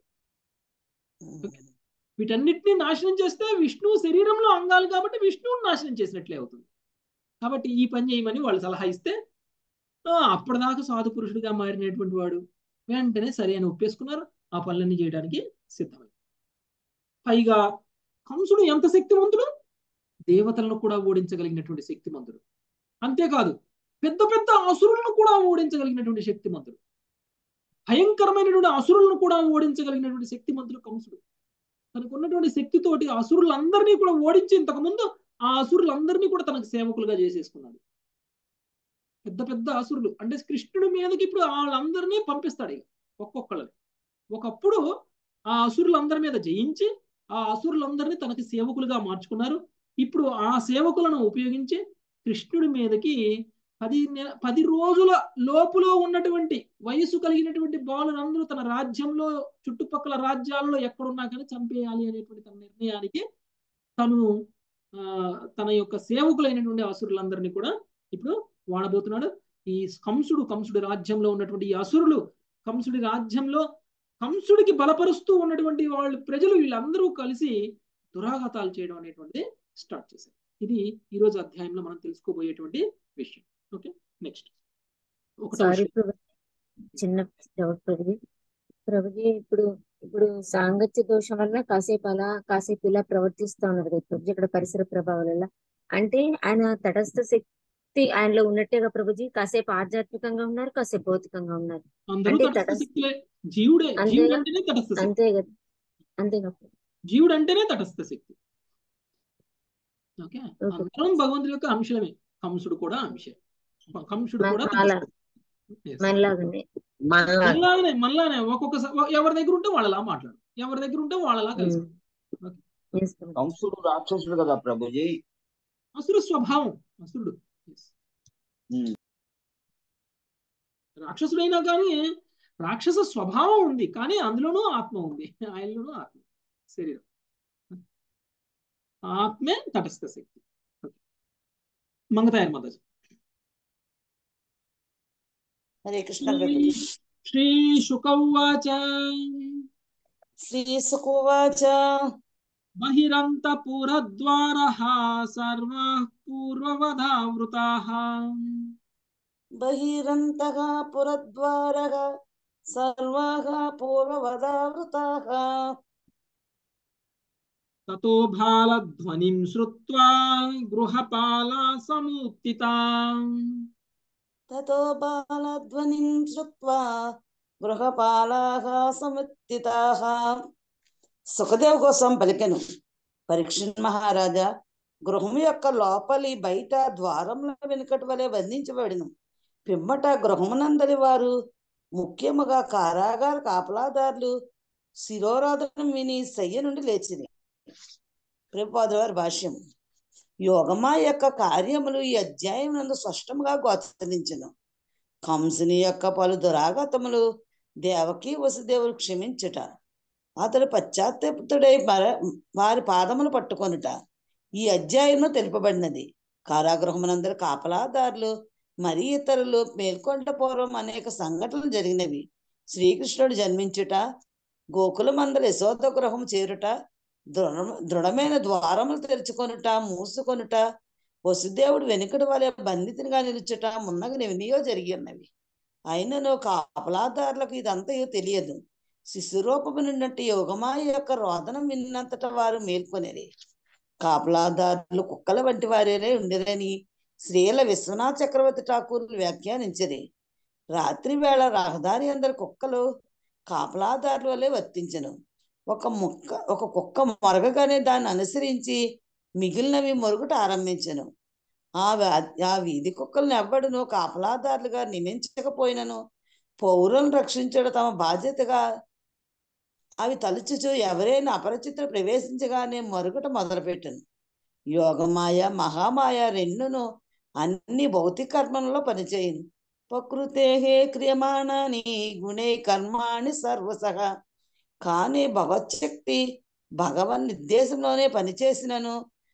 A: వీటన్నిటిని నాశనం చేస్తే విష్ణువు శరీరంలో అంగాలు కాబట్టి విష్ణువుని నాశనం చేసినట్లే అవుతుంది కాబట్టి ఈ పని చేయమని వాళ్ళు సలహా ఇస్తే అప్పటిదాకా సాధు పురుషుడిగా మారినటువంటి వాడు వెంటనే సరే అని ఒప్పేసుకున్నారు ఆ పనులన్నీ చేయడానికి సిద్ధమై పైగా కంసుడు ఎంత శక్తివంతుడు దేవతలను కూడా ఓడించగలిగినటువంటి శక్తిమంతుడు అంతేకాదు పెద్ద పెద్ద అసురులను కూడా ఓడించగలిగినటువంటి శక్తిమంతుడు భయంకరమైనటువంటి అసురులను కూడా ఓడించగలిగినటువంటి శక్తిమంతుడు కంసుడు తనకు ఉన్నటువంటి శక్తితోటి అసురులందరినీ కూడా ఓడించి ఇంతకుముందు ఆ అసురులందరినీ కూడా తనకు సేవకులుగా చేసేసుకున్నాడు పెద్ద పెద్ద అసురులు అంటే కృష్ణుడి మీదకి ఇప్పుడు వాళ్ళందరినీ పంపిస్తాడు ఇక ఒక్కొక్కళ్ళని ఒకప్పుడు ఆ అసురులందరి మీద జయించి ఆ అసురులందరినీ తనకి సేవకులుగా మార్చుకున్నారు ఇప్పుడు ఆ సేవకులను ఉపయోగించి కృష్ణుడి మీదకి పది నెల పది రోజుల లోపులో ఉన్నటువంటి వయసు కలిగినటువంటి బాలులందరూ తన రాజ్యంలో చుట్టుపక్కల రాజ్యాల్లో ఎక్కడున్నా కానీ చంపేయాలి అనేటువంటి తన నిర్ణయానికి తను ఆ తన యొక్క సేవకులైనటువంటి అసురులందరినీ కూడా ఇప్పుడు వాడబోతున్నాడు ఈ కంసుడు కంసుడి రాజ్యంలో ఉన్నటువంటి ఈ అసురులు కంసుడి రాజ్యంలో కంసుడికి బలపరుస్తూ ఉన్నటువంటి వాళ్ళు ప్రజలు వీళ్ళందరూ కలిసి దురాఘాతాలు చేయడం అనేటువంటిది స్టార్ట్ చేశారు ఇది ఈ రోజు అధ్యాయంలో మనం తెలుసుకోబోయేటువంటి విషయం ఓకే నెక్స్ట్ ఒకటో
E: సారీ
A: విషయం
E: ప్రభు చిన్న డౌట్ ప్రభుజీ ప్రభుజీ ఇప్పుడు ఇప్పుడు సాంగత్య దోషం వల్ల కాసేపు అలా కాసేపు ఇలా ప్రవర్తిస్తూ ఉన్నారు కదా ప్రభుజీ ఇక్కడ పరిసర ప్రభావాల వల్ల అంటే ఆయన తటస్థ శక్తి ఆయనలో ఉన్నట్టేగా ప్రభుజీ కాసేపు ఆధ్యాత్మికంగా ఉన్నారు కాసేపు భౌతికంగా ఉన్నారు
A: అందరూ
E: అంటే
A: తటస్థ
E: తటస్థ
A: శక్తులే జీవుడే జీవుడు
E: అంతేగా
A: అంటేనే తటస్థ శక్తి
E: అంతే కదా అంతేగా
A: జీవుడు అంటేనే తటస్థ శక్తి ఓకే
E: ఓకే
A: అందరం భగవంతుడి యొక్క అంశమే కంసుడు కూడా అంశే కంసుడు కూడా
E: అలా
A: తటస్థ Yes.
E: మనలాగానే
C: మనలాగా
A: మనలాగానే మనలానే ఒక్కొక్కసారి ఎవరి దగ్గర ఉంటే వాళ్ళలా మాట్లాడు ఎవరి దగ్గర ఉంటే వాళ్ళలా కలిసి
E: ఉమ్.
A: ఓకే
E: Yes, ప్రభుజీ.
C: కంసుడు రాక్షసుడు కదా ప్రభుజీ
A: అసురు స్వభావం అసురుడు Yes.
C: ఉమ్.
A: రాక్షసుడైనా కానీ రాక్షస స్వభావం ఉంది కానీ అందులోనూ ఆత్మ ఉంది ఆయనలోనూ ఆత్మ శరీరం ఆత్మే తటస్థ శక్తి ఓకే. మంగతాయర్ మాతాజీ
D: హరే కృష్ణ
A: శ్రీ
D: ప్రభుజీ
A: శ్రీ శుకౌవాచ
D: శ్రీసుకువాచ
A: బహిరంతపురద్వారः సర్వాः పూర్వవధావృతాः
D: బహిరంతః పురద్వారः సర్వాः పూర్వవదావృతాः
A: తతో బాలధ్వనిం శ్రుత్వా గృహపాలా సముత్థితా
D: తతో బాలధ్వనిం శ్రుత్వా గృహపాలాः సముత్థితాः సుఖదేవ్ కోసం పలికెను పరీక్షణ్ మహారాజా గృహము యొక్క లోపలి బయట ద్వారముల వెనుకటి వలె బంధించబడిను పిమ్మట గృహమునందరి వారు ముఖ్యముగా కారాగార కాపలాదారులు శిరోరాధనం విని శయ్య నుండి లేచింది ప్రభుపాద వారి భాష్యం యోగమా యొక్క కార్యములు ఈ అధ్యాయం నందు స్పష్టంగా గోచరించను కంసుని యొక్క పలు దురాగతములు దేవకి వసుదేవులు క్షమించుట అతడు పశ్చాత్తాపుడై మర వారి పాదములు పట్టుకొనుట ఈ అధ్యాయంలో తెలుపబడినది కారాగృహమునందరి కాపలాదారులు మరి ఇతరులు మేల్కొంట పూర్వం అనేక సంఘటనలు జరిగినవి శ్రీకృష్ణుడు జన్మించుట గోకులమందరి యశోద గృహము చేరుట దృఢ దృఢమైన ద్వారములు తెరుచుకొనుట మూసుకొనుట వసుదేవుడు వెనుకటి వలె బంధితునిగా నిలుచుట మున్నగ ఎన్నయో జరిగి ఉన్నవి అయినను కాపలాదారులకు ఇదంతయు తెలియదు శిశురూపము నుండి యోగమాయ యొక్క రోదనం విన్నంతట వారు మేల్కొనేది కాపలాదారులు కుక్కల వంటి వారేనే ఉండేదని శ్రీల విశ్వనాథ్ చక్రవర్తి ఠాకూర్లు వ్యాఖ్యానించది రాత్రి వేళ రహదారి అందరి కుక్కలు కాపలాదారుల వలె వర్తించను ఒక ముక్క ఒక కుక్క మొరగగానే దాన్ని అనుసరించి మిగిలినవి మొరుగుట ఆరంభించను ఆ వ్యా- ఆ వీధి కుక్కలను ఎవ్వడును కాపలాదారులుగా నియమించకపోయినను పౌరులను రక్షించడం తమ బాధ్యతగా అవి తలుచుచు ఎవరైనా అపరిచితులు ప్రవేశించగానే మరుగుట మొదలుపెట్టను యోగమాయ మహామాయ రెండును అన్ని భౌతిక కర్మలలో పనిచేయను ప్రకృతే క్రియమాణాని గుణే కర్మాణి సర్వసహ కానీ భగవచ్చక్తి భగవన్ నిర్దేశంలోనే పనిచేసినను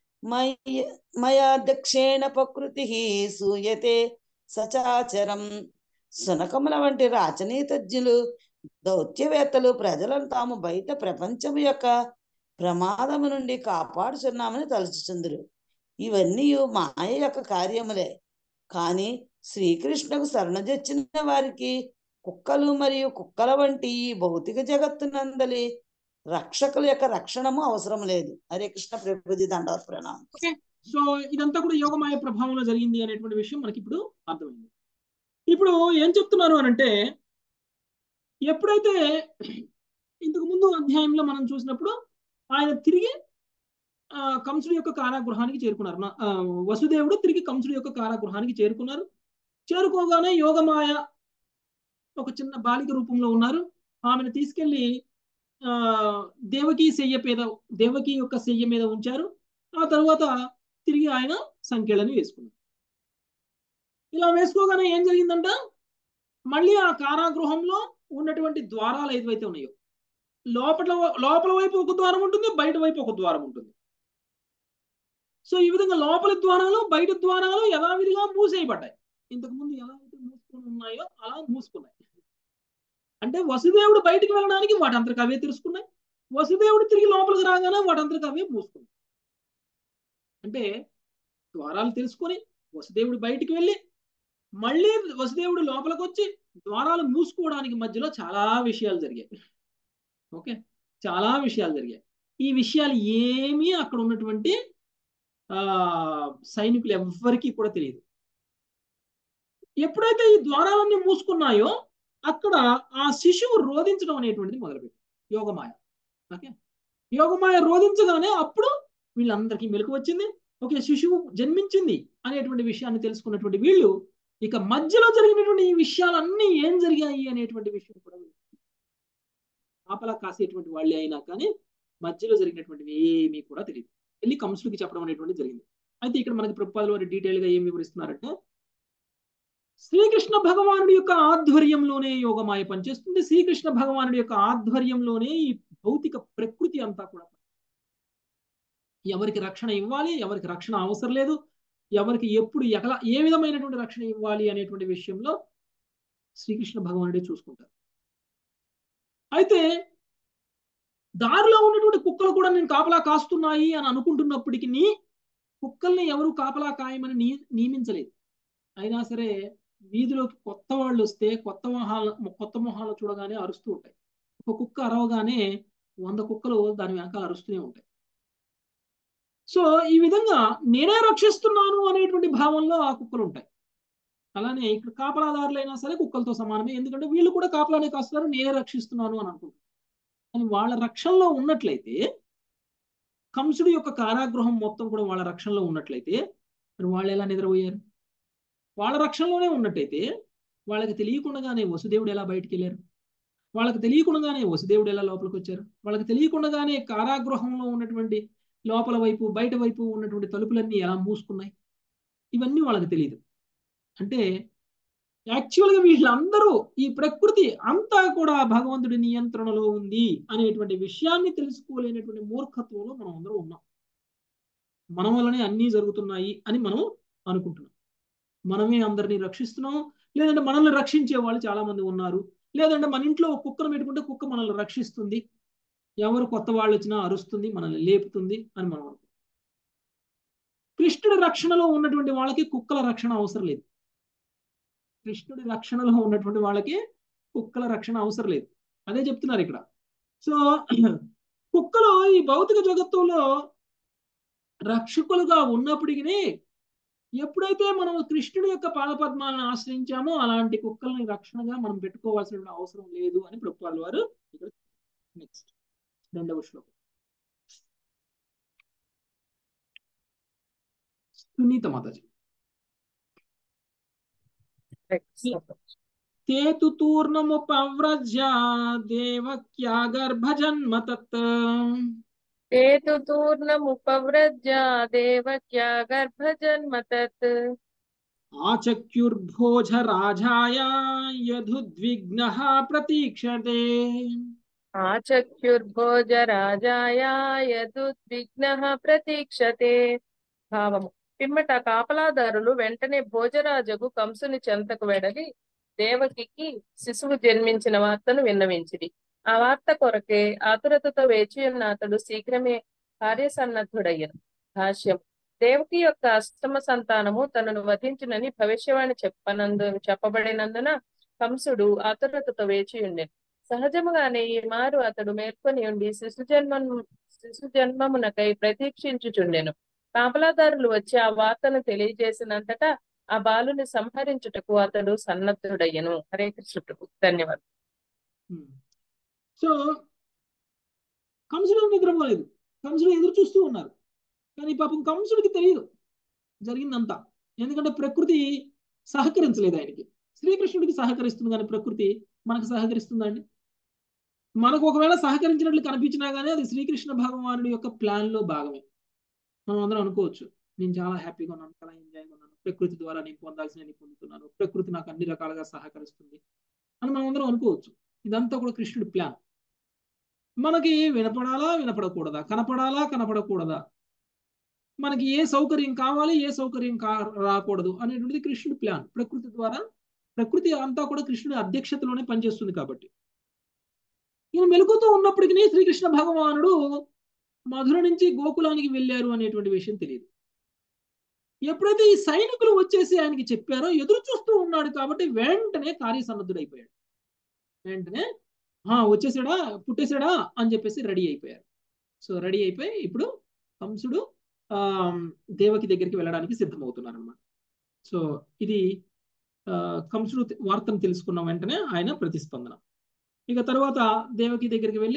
D: మయ మయాధ్యక్షేణ ప్రకృతి సూయతే సచాచరం సునకముల వంటి రాచనీతజ్ఞులు దౌత్యవేత్తలు ప్రజలను తాము బయట ప్రపంచం యొక్క ప్రమాదము నుండి కాపాడుచున్నామని తలుచుచుందురు ఇవన్నీ మాయ యొక్క కార్యములే కానీ శ్రీకృష్ణకు శరణజొచ్చిన వారికి కుక్కలు మరియు కుక్కల వంటి ఈ భౌతిక జగత్తునందలి రక్షకుల యొక్క రక్షణము అవసరం లేదు హరే కృష్ణ ప్రభుజీ దండవ ప్రణామం
A: ఓకే సో ఇదంతా కూడా యోగమాయ ప్రభావంలో జరిగింది అనేటువంటి విషయం మనకి ఇప్పుడు అర్థమైంది ఇప్పుడు ఏం చెప్తున్నారు అని అంటే ఎప్పుడైతే ఇంతకు ముందు అధ్యాయంలో మనం చూసినప్పుడు ఆయన తిరిగి ఆ, కంసుడి యొక్క కారాగృహానికి చేరుకున్నారు నా- ఆ, వసుదేవుడు తిరిగి కంసుడి యొక్క కారాగృహానికి చేరుకున్నారు చేరుకోగానే యోగమాయ ఒక చిన్న బాలిక రూపంలో ఉన్నారు ఆమెను తీసుకెళ్లి ఆ దేవకి శయ్య మీద దేవకి యొక్క శయ్య మీద ఉంచారు ఆ తర్వాత తిరిగి ఆయన సంఖ్యలను వేసుకున్నారు ఇలా వేసుకోగానే ఏం జరిగిందంట మళ్ళీ ఆ కారాగృహంలో ఉన్నటువంటి ద్వారాలు ఏదైతే ఉన్నాయో లోపల లోపల వైపు ఒక ద్వారం ఉంటుంది బయట వైపు ఒక ద్వారం ఉంటుంది సో ఈ విధంగా లోపలి ద్వారాలు బయట ద్వారాలు యథావిధిగా మూసేయబడ్డాయి ఇంతకు ముందు ఎలా అయితే మూసుకొని ఉన్నాయో అలా మూసుకున్నాయి అంటే వసుదేవుడు బయటికి వెళ్ళడానికి వాటంతరకు అవే తెరుచుకున్నాయి వసుదేవుడు తిరిగి లోపలికి రాగానే వాటంతరకు అవే మూసుకున్నాయి అంటే ద్వారాలు తెలుసుకొని వసుదేవుడు బయటికి వెళ్ళి మళ్ళీ వసుదేవుడు లోపలికి వచ్చి ద్వారాలు మూసుకోవడానికి మధ్యలో చాలా విషయాలు జరిగాయి ఓకే చాలా విషయాలు జరిగాయి ఈ విషయాలు ఏమీ అక్కడ ఉన్నటువంటి ఆ సైనికులు ఎవ్వరికీ కూడా తెలియదు ఎప్పుడైతే ఈ ద్వారాలన్నీ మూసుకున్నాయో అక్కడ ఆ శిశువు రోధించడం అనేటువంటిది మొదలుపెట్టి యోగమాయ ఓకే యోగమాయ రోధించగానే అప్పుడు వీళ్ళందరికీ మెలకు వచ్చింది ఓకే శిశువు జన్మించింది అనేటువంటి విషయాన్ని తెలుసుకున్నటువంటి వీళ్ళు ఇక మధ్యలో జరిగినటువంటి ఈ విషయాలన్నీ ఏం జరిగాయి అనేటువంటి విషయం కూడా ఆపలా కాసేటువంటి వాళ్ళే అయినా కానీ మధ్యలో జరిగినటువంటివి ఏమీ కూడా తెలియదు వెళ్ళి కంసుడికి చెప్పడం అనేటువంటి జరిగింది అయితే ఇక్కడ మనకి ప్రభుపాదుల వారి డీటెయిల్ గా ఏం వివరిస్తున్నారంటే శ్రీకృష్ణ భగవానుడి యొక్క ఆధ్వర్యంలోనే యోగమాయ పనిచేస్తుంది శ్రీకృష్ణ భగవానుడి యొక్క ఆధ్వర్యంలోనే ఈ భౌతిక ప్రకృతి అంతా కూడా ఎవరికి రక్షణ ఇవ్వాలి ఎవరికి రక్షణ అవసరం లేదు ఎవరికి ఎప్పుడు ఎకలా ఏ విధమైనటువంటి రక్షణ ఇవ్వాలి అనేటువంటి విషయంలో శ్రీకృష్ణ భగవానుడే చూసుకుంటారు అయితే దారిలో ఉన్నటువంటి కుక్కలు కూడా నేను కాపలా కాస్తున్నాయి అని అనుకుంటున్నప్పటికీ కుక్కల్ని ఎవరు కాపలా కాయమని నీ నియమించలేదు అయినా సరే వీధిలోకి కొత్త వాళ్ళు వస్తే కొత్త మొహాల కొత్త మొహాలు చూడగానే అరుస్తూ ఉంటాయి ఒక కుక్క అరవగానే వంద కుక్కలు దాని వెనకాల అరుస్తూనే ఉంటాయి సో ఈ విధంగా నేనే రక్షిస్తున్నాను అనేటువంటి భావంలో ఆ కుక్కలు ఉంటాయి అలానే ఇక్కడ కాపలాదారులైనా సరే కుక్కలతో సమానమే ఎందుకంటే వీళ్ళు కూడా కాపలానే కాస్తున్నారు నేనే రక్షిస్తున్నాను అని అనుకుంటారు కానీ వాళ్ళ రక్షణలో ఉన్నట్లయితే కంసుడి యొక్క కారాగృహం మొత్తం కూడా వాళ్ళ రక్షణలో ఉన్నట్లయితే మరి వాళ్ళు ఎలా నిద్రపోయారు వాళ్ళ రక్షణలోనే ఉన్నట్టయితే వాళ్ళకి తెలియకుండానే వసుదేవుడు ఎలా బయటికి వెళ్ళారు వాళ్ళకి తెలియకుండానే వసుదేవుడు ఎలా లోపలికి వచ్చారు వాళ్ళకి తెలియకుండానే కారాగృహంలో ఉన్నటువంటి లోపల వైపు బయట వైపు ఉన్నటువంటి తలుపులన్నీ ఎలా మూసుకున్నాయి ఇవన్నీ వాళ్ళకి తెలియదు అంటే యాక్చువల్గా వీళ్ళందరూ ఈ ప్రకృతి అంతా కూడా భగవంతుడి నియంత్రణలో ఉంది అనేటువంటి విషయాన్ని తెలుసుకోలేనటువంటి మూర్ఖత్వంలో మనం అందరూ ఉన్నాం మన వల్లనే అన్నీ జరుగుతున్నాయి అని మనం అనుకుంటున్నాం మనమే అందరినీ రక్షిస్తున్నాం లేదంటే మనల్ని రక్షించే వాళ్ళు చాలా మంది ఉన్నారు లేదంటే మన ఇంట్లో కుక్కను పెట్టుకుంటే కుక్క మనల్ని రక్షిస్తుంది ఎవరు కొత్త వాళ్ళు వచ్చినా అరుస్తుంది మనల్ని లేపుతుంది అని మనం అనుకుంటాం కృష్ణుడి రక్షణలో ఉన్నటువంటి వాళ్ళకి కుక్కల రక్షణ అవసరం లేదు కృష్ణుడి రక్షణలో ఉన్నటువంటి వాళ్ళకి కుక్కల రక్షణ అవసరం లేదు అదే చెప్తున్నారు ఇక్కడ సో కుక్కలు ఈ భౌతిక జగత్తులో రక్షకులుగా ఉన్నప్పటికీ ఎప్పుడైతే మనం కృష్ణుడి యొక్క పాదపద్మాలను ఆశ్రయించామో అలాంటి కుక్కల్ని రక్షణగా మనం పెట్టుకోవాల్సిన అవసరం లేదు అని ప్రభుత్వాలు వారు ఇక్కడ నెక్స్ట్ రెండవ శ్లోకం సునీత మాతాజీ ते तु तूर्णमुपव्रज्य देवक्या गर्भजन्म तत्
F: ते तु तूर्णमुपव्रज्य देवक्या गर्भजन्म तत्
A: आचक्युर्भोजराजाय यदुद्विग्नः प्रतीक्षते
F: ఆచక్యుర్భోజరాజాయ యదుద్విగ్నః ప్రతీక్షతే భావము పిమ్మట కాపలాదారులు వెంటనే భోజరాజుకు కంసుని చెంతకు వెడలి దేవకికి శిశువు జన్మించిన వార్తను విన్నవించిరి ఆ వార్త కొరకే ఆతురతతో వేచి ఉన్న అతడు శీఘ్రమే కార్యసన్నద్ధుడయ్యను భాష్యం దేవకి యొక్క అష్టమ సంతానము తనను వధించునని భవిష్యవాణి చెప్పనందు చెప్పబడినందున కంసుడు ఆతురతతో వేచి ఉండెను సహజముగానే ఈ మారు అతడు మేల్కొని ఉండి శిశు జన్మము శిశు జన్మమునకై ప్రతీక్షించుచుండెను కాపలాదారులు వచ్చి ఆ వార్తను తెలియజేసినంతటా ఆ బాలుని సంహరించుటకు అతడు సన్నద్ధుడయ్యను హరే కృష్ణ ప్రభు ధన్యవాదాలు
A: ఉమ్. సో కంసుడు నిద్రపోలేదు కంసుడు ఎదురు చూస్తూ ఉన్నారు కానీ పాపం కంసుడికి తెలియదు జరిగిందంతా ఎందుకంటే ప్రకృతి సహకరించలేదు ఆయనకి శ్రీకృష్ణుడికి సహకరిస్తుంది కానీ ప్రకృతి మనకు సహకరిస్తుందండి మనకు ఒకవేళ సహకరించినట్లు కనిపించినా కానీ అది శ్రీకృష్ణ భగవానుడి యొక్క ప్లాన్ లో భాగమే మనం అందరం అనుకోవచ్చు నేను చాలా హ్యాపీగా ఉన్నాను చాలా ఎంజాయ్గా ఉన్నాను ప్రకృతి ద్వారా నేను పొందాల్సిన నేను పొందుతున్నాను ప్రకృతి నాకు అన్ని రకాలుగా సహకరిస్తుంది అని మనం అందరం అనుకోవచ్చు ఇదంతా కూడా కృష్ణుడి ప్లాన్ మనకి వినపడాలా వినపడకూడదా కనపడాలా కనపడకూడదా మనకి ఏ సౌకర్యం కావాలి ఏ సౌకర్యం కా రాకూడదు అనేటువంటిది కృష్ణుడి ప్లాన్ ప్రకృతి ద్వారా ప్రకృతి అంతా కూడా కృష్ణుడి అధ్యక్షతలోనే పనిచేస్తుంది కాబట్టి ఈయన మెలుకుతూ ఉన్నప్పటికీ శ్రీకృష్ణ భగవానుడు మధుర నుంచి గోకులానికి వెళ్ళారు అనేటువంటి విషయం తెలియదు ఎప్పుడైతే ఈ సైనికులు వచ్చేసి ఆయనకి చెప్పారో ఎదురు చూస్తూ ఉన్నాడు కాబట్టి వెంటనే కార్యసన్నద్ధుడైపోయాడు వెంటనే ఆ వచ్చేసాడా పుట్టేశాడా అని చెప్పేసి రెడీ అయిపోయారు సో రెడీ అయిపోయి ఇప్పుడు కంసుడు ఆ దేవకి దగ్గరికి వెళ్ళడానికి సిద్ధమవుతున్నారు అనమాట సో ఇది ఆ, కంసుడు వార్తను తెలుసుకున్న వెంటనే ఆయన ప్రతిస్పందన ఇక తర్వాత దేవకి దగ్గరికి వెళ్ళి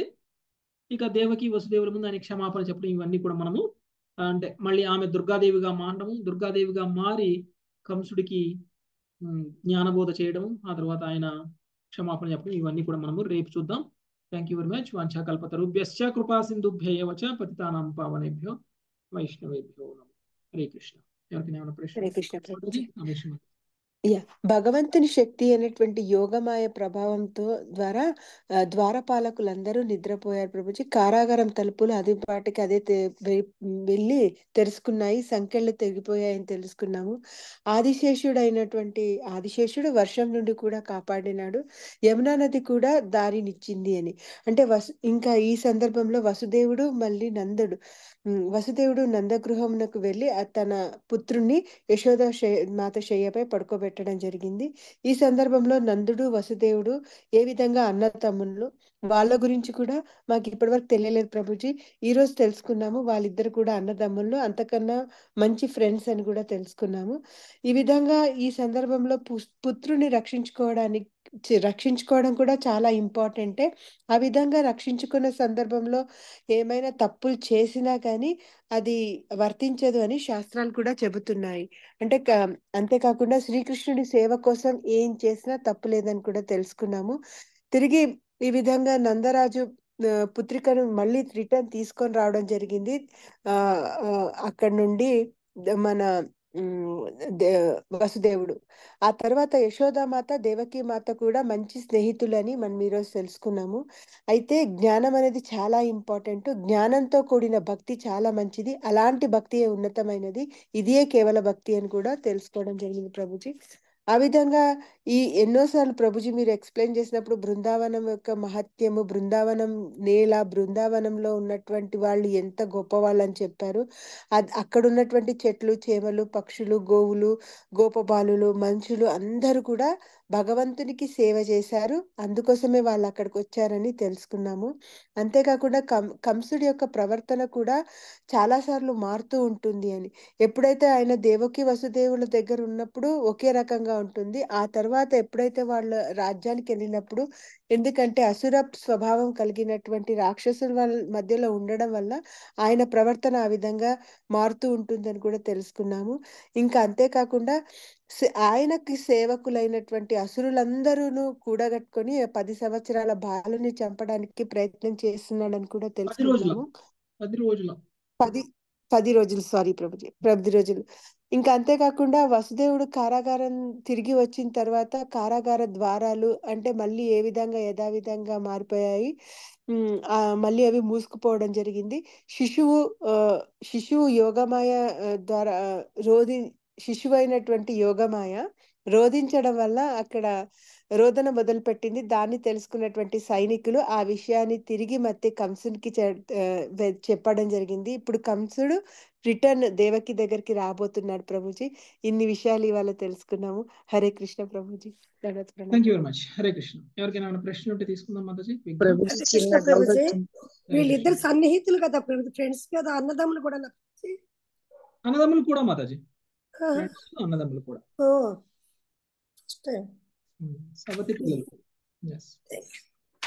A: ఇక దేవకి వసుదేవుల ముందు ఆయన క్షమాపణ చెప్పడం ఇవన్నీ కూడా మనము ఆ, అంటే మళ్ళీ ఆమె దుర్గాదేవిగా మారడము దుర్గాదేవిగా మారి కంసుడికి ఉమ్, జ్ఞానబోధ చేయడము ఆ తర్వాత ఆయన క్షమాపణ చెప్పడం ఇవన్నీ కూడా మనము రేపు చూద్దాం థ్యాంక్ యూ వెరీ మచ్ వాంఛాకల్పతరుభ్యశ్చ కృపా సింధుభ్యవ చ పతితానాం పావనేభ్యో వైష్ణవేభ్యో నమః హరే కృష్ణ ఎవరికైనా ఏమైనా ప్రశ్న
J: హరే కృష్ణ ప్రభుజీ
A: రమేష్
J: యా భగవంతుని శక్తి అనేటువంటి యోగమాయ ప్రభావంతో ద్వారా ఆ, ద్వారపాలకులందరూ నిద్రపోయారు ప్రభుజీ కారాగారం తలుపులు అది పాటికి అదే తె- వె- వెళ్ళి తెరుచుకున్నాయి సంకెళ్ళు తెగిపోయాయని తెలుసుకున్నాము ఆదిశేషుడు అయినటువంటి ఆదిశేషుడు వర్షం నుండి కూడా కాపాడినాడు యమునా నది కూడా దారినిచ్చింది అని అంటే వసు ఇంకా ఈ సందర్భంలో వసుదేవుడు మళ్ళీ నందుడు ఉమ్, వసుదేవుడు నందగృహమునకు వెళ్ళి ఆ తన పుత్రుణ్ణి యశోద శయ- మాత శయ్యపై పడుకోబెట్టడం జరిగింది ఈ సందర్భంలో నందుడు వసుదేవుడు ఏ విధంగా అన్నతమ్ముళ్ళు వాళ్ళ గురించి కూడా మాకు ఇప్పటివరకు తెలియలేదు ప్రభుజీ ఈ రోజు తెలుసుకున్నాము వాళ్ళిద్దరు కూడా అన్నదమ్ముళ్ళు అంతకన్నా మంచి ఫ్రెండ్స్ అని కూడా తెలుసుకున్నాము ఈ విధంగా ఈ సందర్భంలో పు- పుత్రుని రక్షించుకోవడానికి చి- రక్షించుకోవడం కూడా చాలా ఇంపార్టెంటే ఆ విధంగా రక్షించుకున్న సందర్భంలో ఏమైనా తప్పులు చేసినా కానీ అది వర్తించదు అని శాస్త్రాలు కూడా చెబుతున్నాయి అంటే క- అంతేకాకుండా శ్రీకృష్ణుడి సేవ కోసం ఏం చేసినా తప్పు లేదని కూడా తెలుసుకున్నాము తిరిగి ఈ విధంగా నందరాజు ఆ, పుత్రికను మళ్ళీ రిటర్న్ తీసుకొని రావడం జరిగింది ఆ ఆ, అక్కడ నుండి ద- మన ఉమ్, దే- వసుదేవుడు ఆ తర్వాత యశోదామాత దేవకీ మాత కూడా మంచి స్నేహితులని మనం ఈరోజు తెలుసుకున్నాము అయితే జ్ఞానం అనేది చాలా ఇంపార్టెంట్ జ్ఞానంతో కూడిన భక్తి చాలా మంచిది అలాంటి భక్తియే ఉన్నతమైనది ఇదియే కేవల భక్తి అని కూడా తెలుసుకోవడం జరిగింది ప్రభుజీ ఆ విధంగా ఈ ఎన్నోసార్లు ప్రభుజీ మీరు ఎక్స్ప్లెయిన్ చేసినప్పుడు బృందావనం యొక్క మహత్యము బృందావనం నేల బృందావనంలో ఉన్నటువంటి వాళ్ళు ఎంత గొప్ప వాళ్ళని చెప్పారు అద్- అక్కడ ఉన్నటువంటి చెట్లు చేమలు పక్షులు గోవులు గోపబాలులు మనుషులు అందరూ కూడా భగవంతునికి సేవ చేశారు అందుకోసమే వాళ్ళు అక్కడికి వచ్చారని తెలుసుకున్నాము అంతేకాకుండా కం కంసుడి యొక్క ప్రవర్తన కూడా చాలాసార్లు మారుతూ ఉంటుంది అని ఎప్పుడైతే ఆయన దేవకి వసుదేవుల దగ్గర ఉన్నప్పుడు ఒకే రకంగా ఉంటుంది ఆ తర్వాత ఎప్పుడైతే వాళ్ళ రాజ్యానికి వెళ్ళినప్పుడు ఎందుకంటే అసుర స్వభావం కలిగినటువంటి రాక్షసుల వాళ్ళ మధ్యలో ఉండడం వల్ల ఆయన ప్రవర్తన ఆ విధంగా మారుతూ ఉంటుందని కూడా తెలుసుకున్నాము ఇంకా అంతేకాకుండా సే- ఆయనకి సేవకులైనటువంటి అసురులందరూ కూడగట్టుకొని పది సంవత్సరాల బాలుని చంపడానికి ప్రయత్నం చేస్తున్నాడని కూడా
A: పది రోజుల
J: తెలుసుకున్నాము
A: పది రోజుల
J: పది పది రోజులు సారీ ప్రభుజీ పది రోజులు ఇంకా అంతేకాకుండా వసుదేవుడు కారాగారం తిరిగి వచ్చిన తర్వాత కారాగార ద్వారాలు అంటే మళ్ళీ ఏ విధంగా యథావిధంగా మారిపోయాయి ఉమ్, ఆ మళ్ళీ అవి మూసుకుపోవడం జరిగింది శిశువు ఆ, శిశువు యోగమాయ ఆ, ద్వారా ఆ, రోధి శిశువు అయినటువంటి యోగమాయ రోధించడం వల్ల అక్కడ రోదన మొదలుపెట్టింది దాన్ని తెలుసుకున్నటువంటి సైనికులు ఆ విషయాన్ని తిరిగి మళ్ళీ కంసునికి చె- ఆ, వె- చెప్పడం జరిగింది ఇప్పుడు కంసుడు రిటర్న్ దేవకి దగ్గరికి రాబోతున్నాడు ప్రభుజీ ఇన్ని విషయాలు ఇవాళ తెలుసుకున్నాము హరే కృష్ణ ప్రభుజీ దండవత్
A: థ్యాంక్
J: ప్రణామం
A: you very much Hare Krishna ఎవరికైనా ఏమైనా ప్రశ్నలు ఉంటే తీసుకుందాం మాతాజీ విజ్ఞాన్
K: ప్రభుజీ
L: హరే
K: చిన్న
L: కృష్ణ
K: డౌట్
L: ప్రభుజీ
K: వచ్చింది
A: హరే
L: వీళ్ళిద్దరు
A: కృష్ణ
L: సన్నిహితులు కదా ప్రభు ఫ్రెండ్స్ కదా అన్నదమ్ములు కూడా నా ప్రభుజీ
A: అన్నదమ్ములు కూడా మాతాజీ
L: ఆహా.
A: ఫ్రెండ్స్ అన్నదమ్ములు కూడా
L: ఓ ఫస్ట్ టైం
A: ఉమ్, సవతి పిల్లలు ఎస్
L: థ్యాంక్ యూ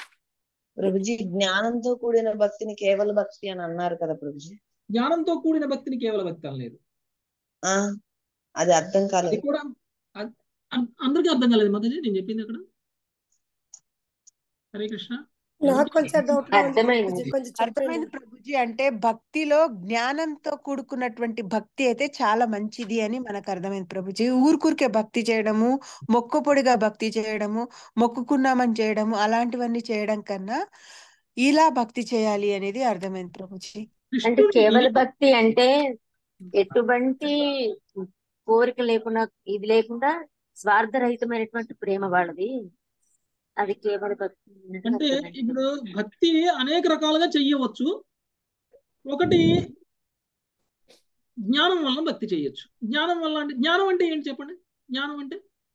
B: ప్రభుజీ జ్ఞానంతో కూడిన భక్తిని కేవల భక్తి అని అన్నారు కదా ప్రభుజీ
A: జ్ఞానంతో కూడిన భక్తిని కేవల భక్తి అనలేదు
B: ఆ అది అర్థం
A: అది
B: కాలేదు
A: కూడా అ- అ- అందరికీ అర్థం కాలేదు మాతాజీ నేను చెప్పింది అక్కడ హరే కృష్ణ
L: నాకు కొంచెం డౌట్ గా ఉంది
E: అర్థమైంది
L: ప్రభుజీ కొంచెం చెప్పండి
J: అర్థమైంది ప్రభుజీ అంటే భక్తిలో జ్ఞానంతో కూడుకున్నటువంటి భక్తి అయితే చాలా మంచిది అని మనకు అర్థమైంది ప్రభుజీ ఊరికూరికే భక్తి చేయడము మొక్కుపొడిగా భక్తి చేయడము మొక్కుకున్నామని చేయడము అలాంటివన్నీ చేయడం కన్నా ఇలా భక్తి చేయాలి అనేది అర్థమైంది ప్రభుజీ
E: అంటే
A: కృష్ణుడికి
E: కేవల భక్తి అంటే ఎటువంటి కోరిక లేకుండా ఇది లేకుండా స్వార్థరహితమైనటువంటి ప్రేమ వాళ్ళది అది కేవల భక్తి అన్నట్టు
A: అంటే
E: అర్థమైంది
A: ఇప్పుడు భక్తి అనేక రకాలుగా చెయ్యవచ్చు ఒకటి జ్ఞానం వల్ల భక్తి చేయొచ్చు జ్ఞానం వల్ల అంటే జ్ఞానం అంటే ఏంటి చెప్పండి జ్ఞానం అంటే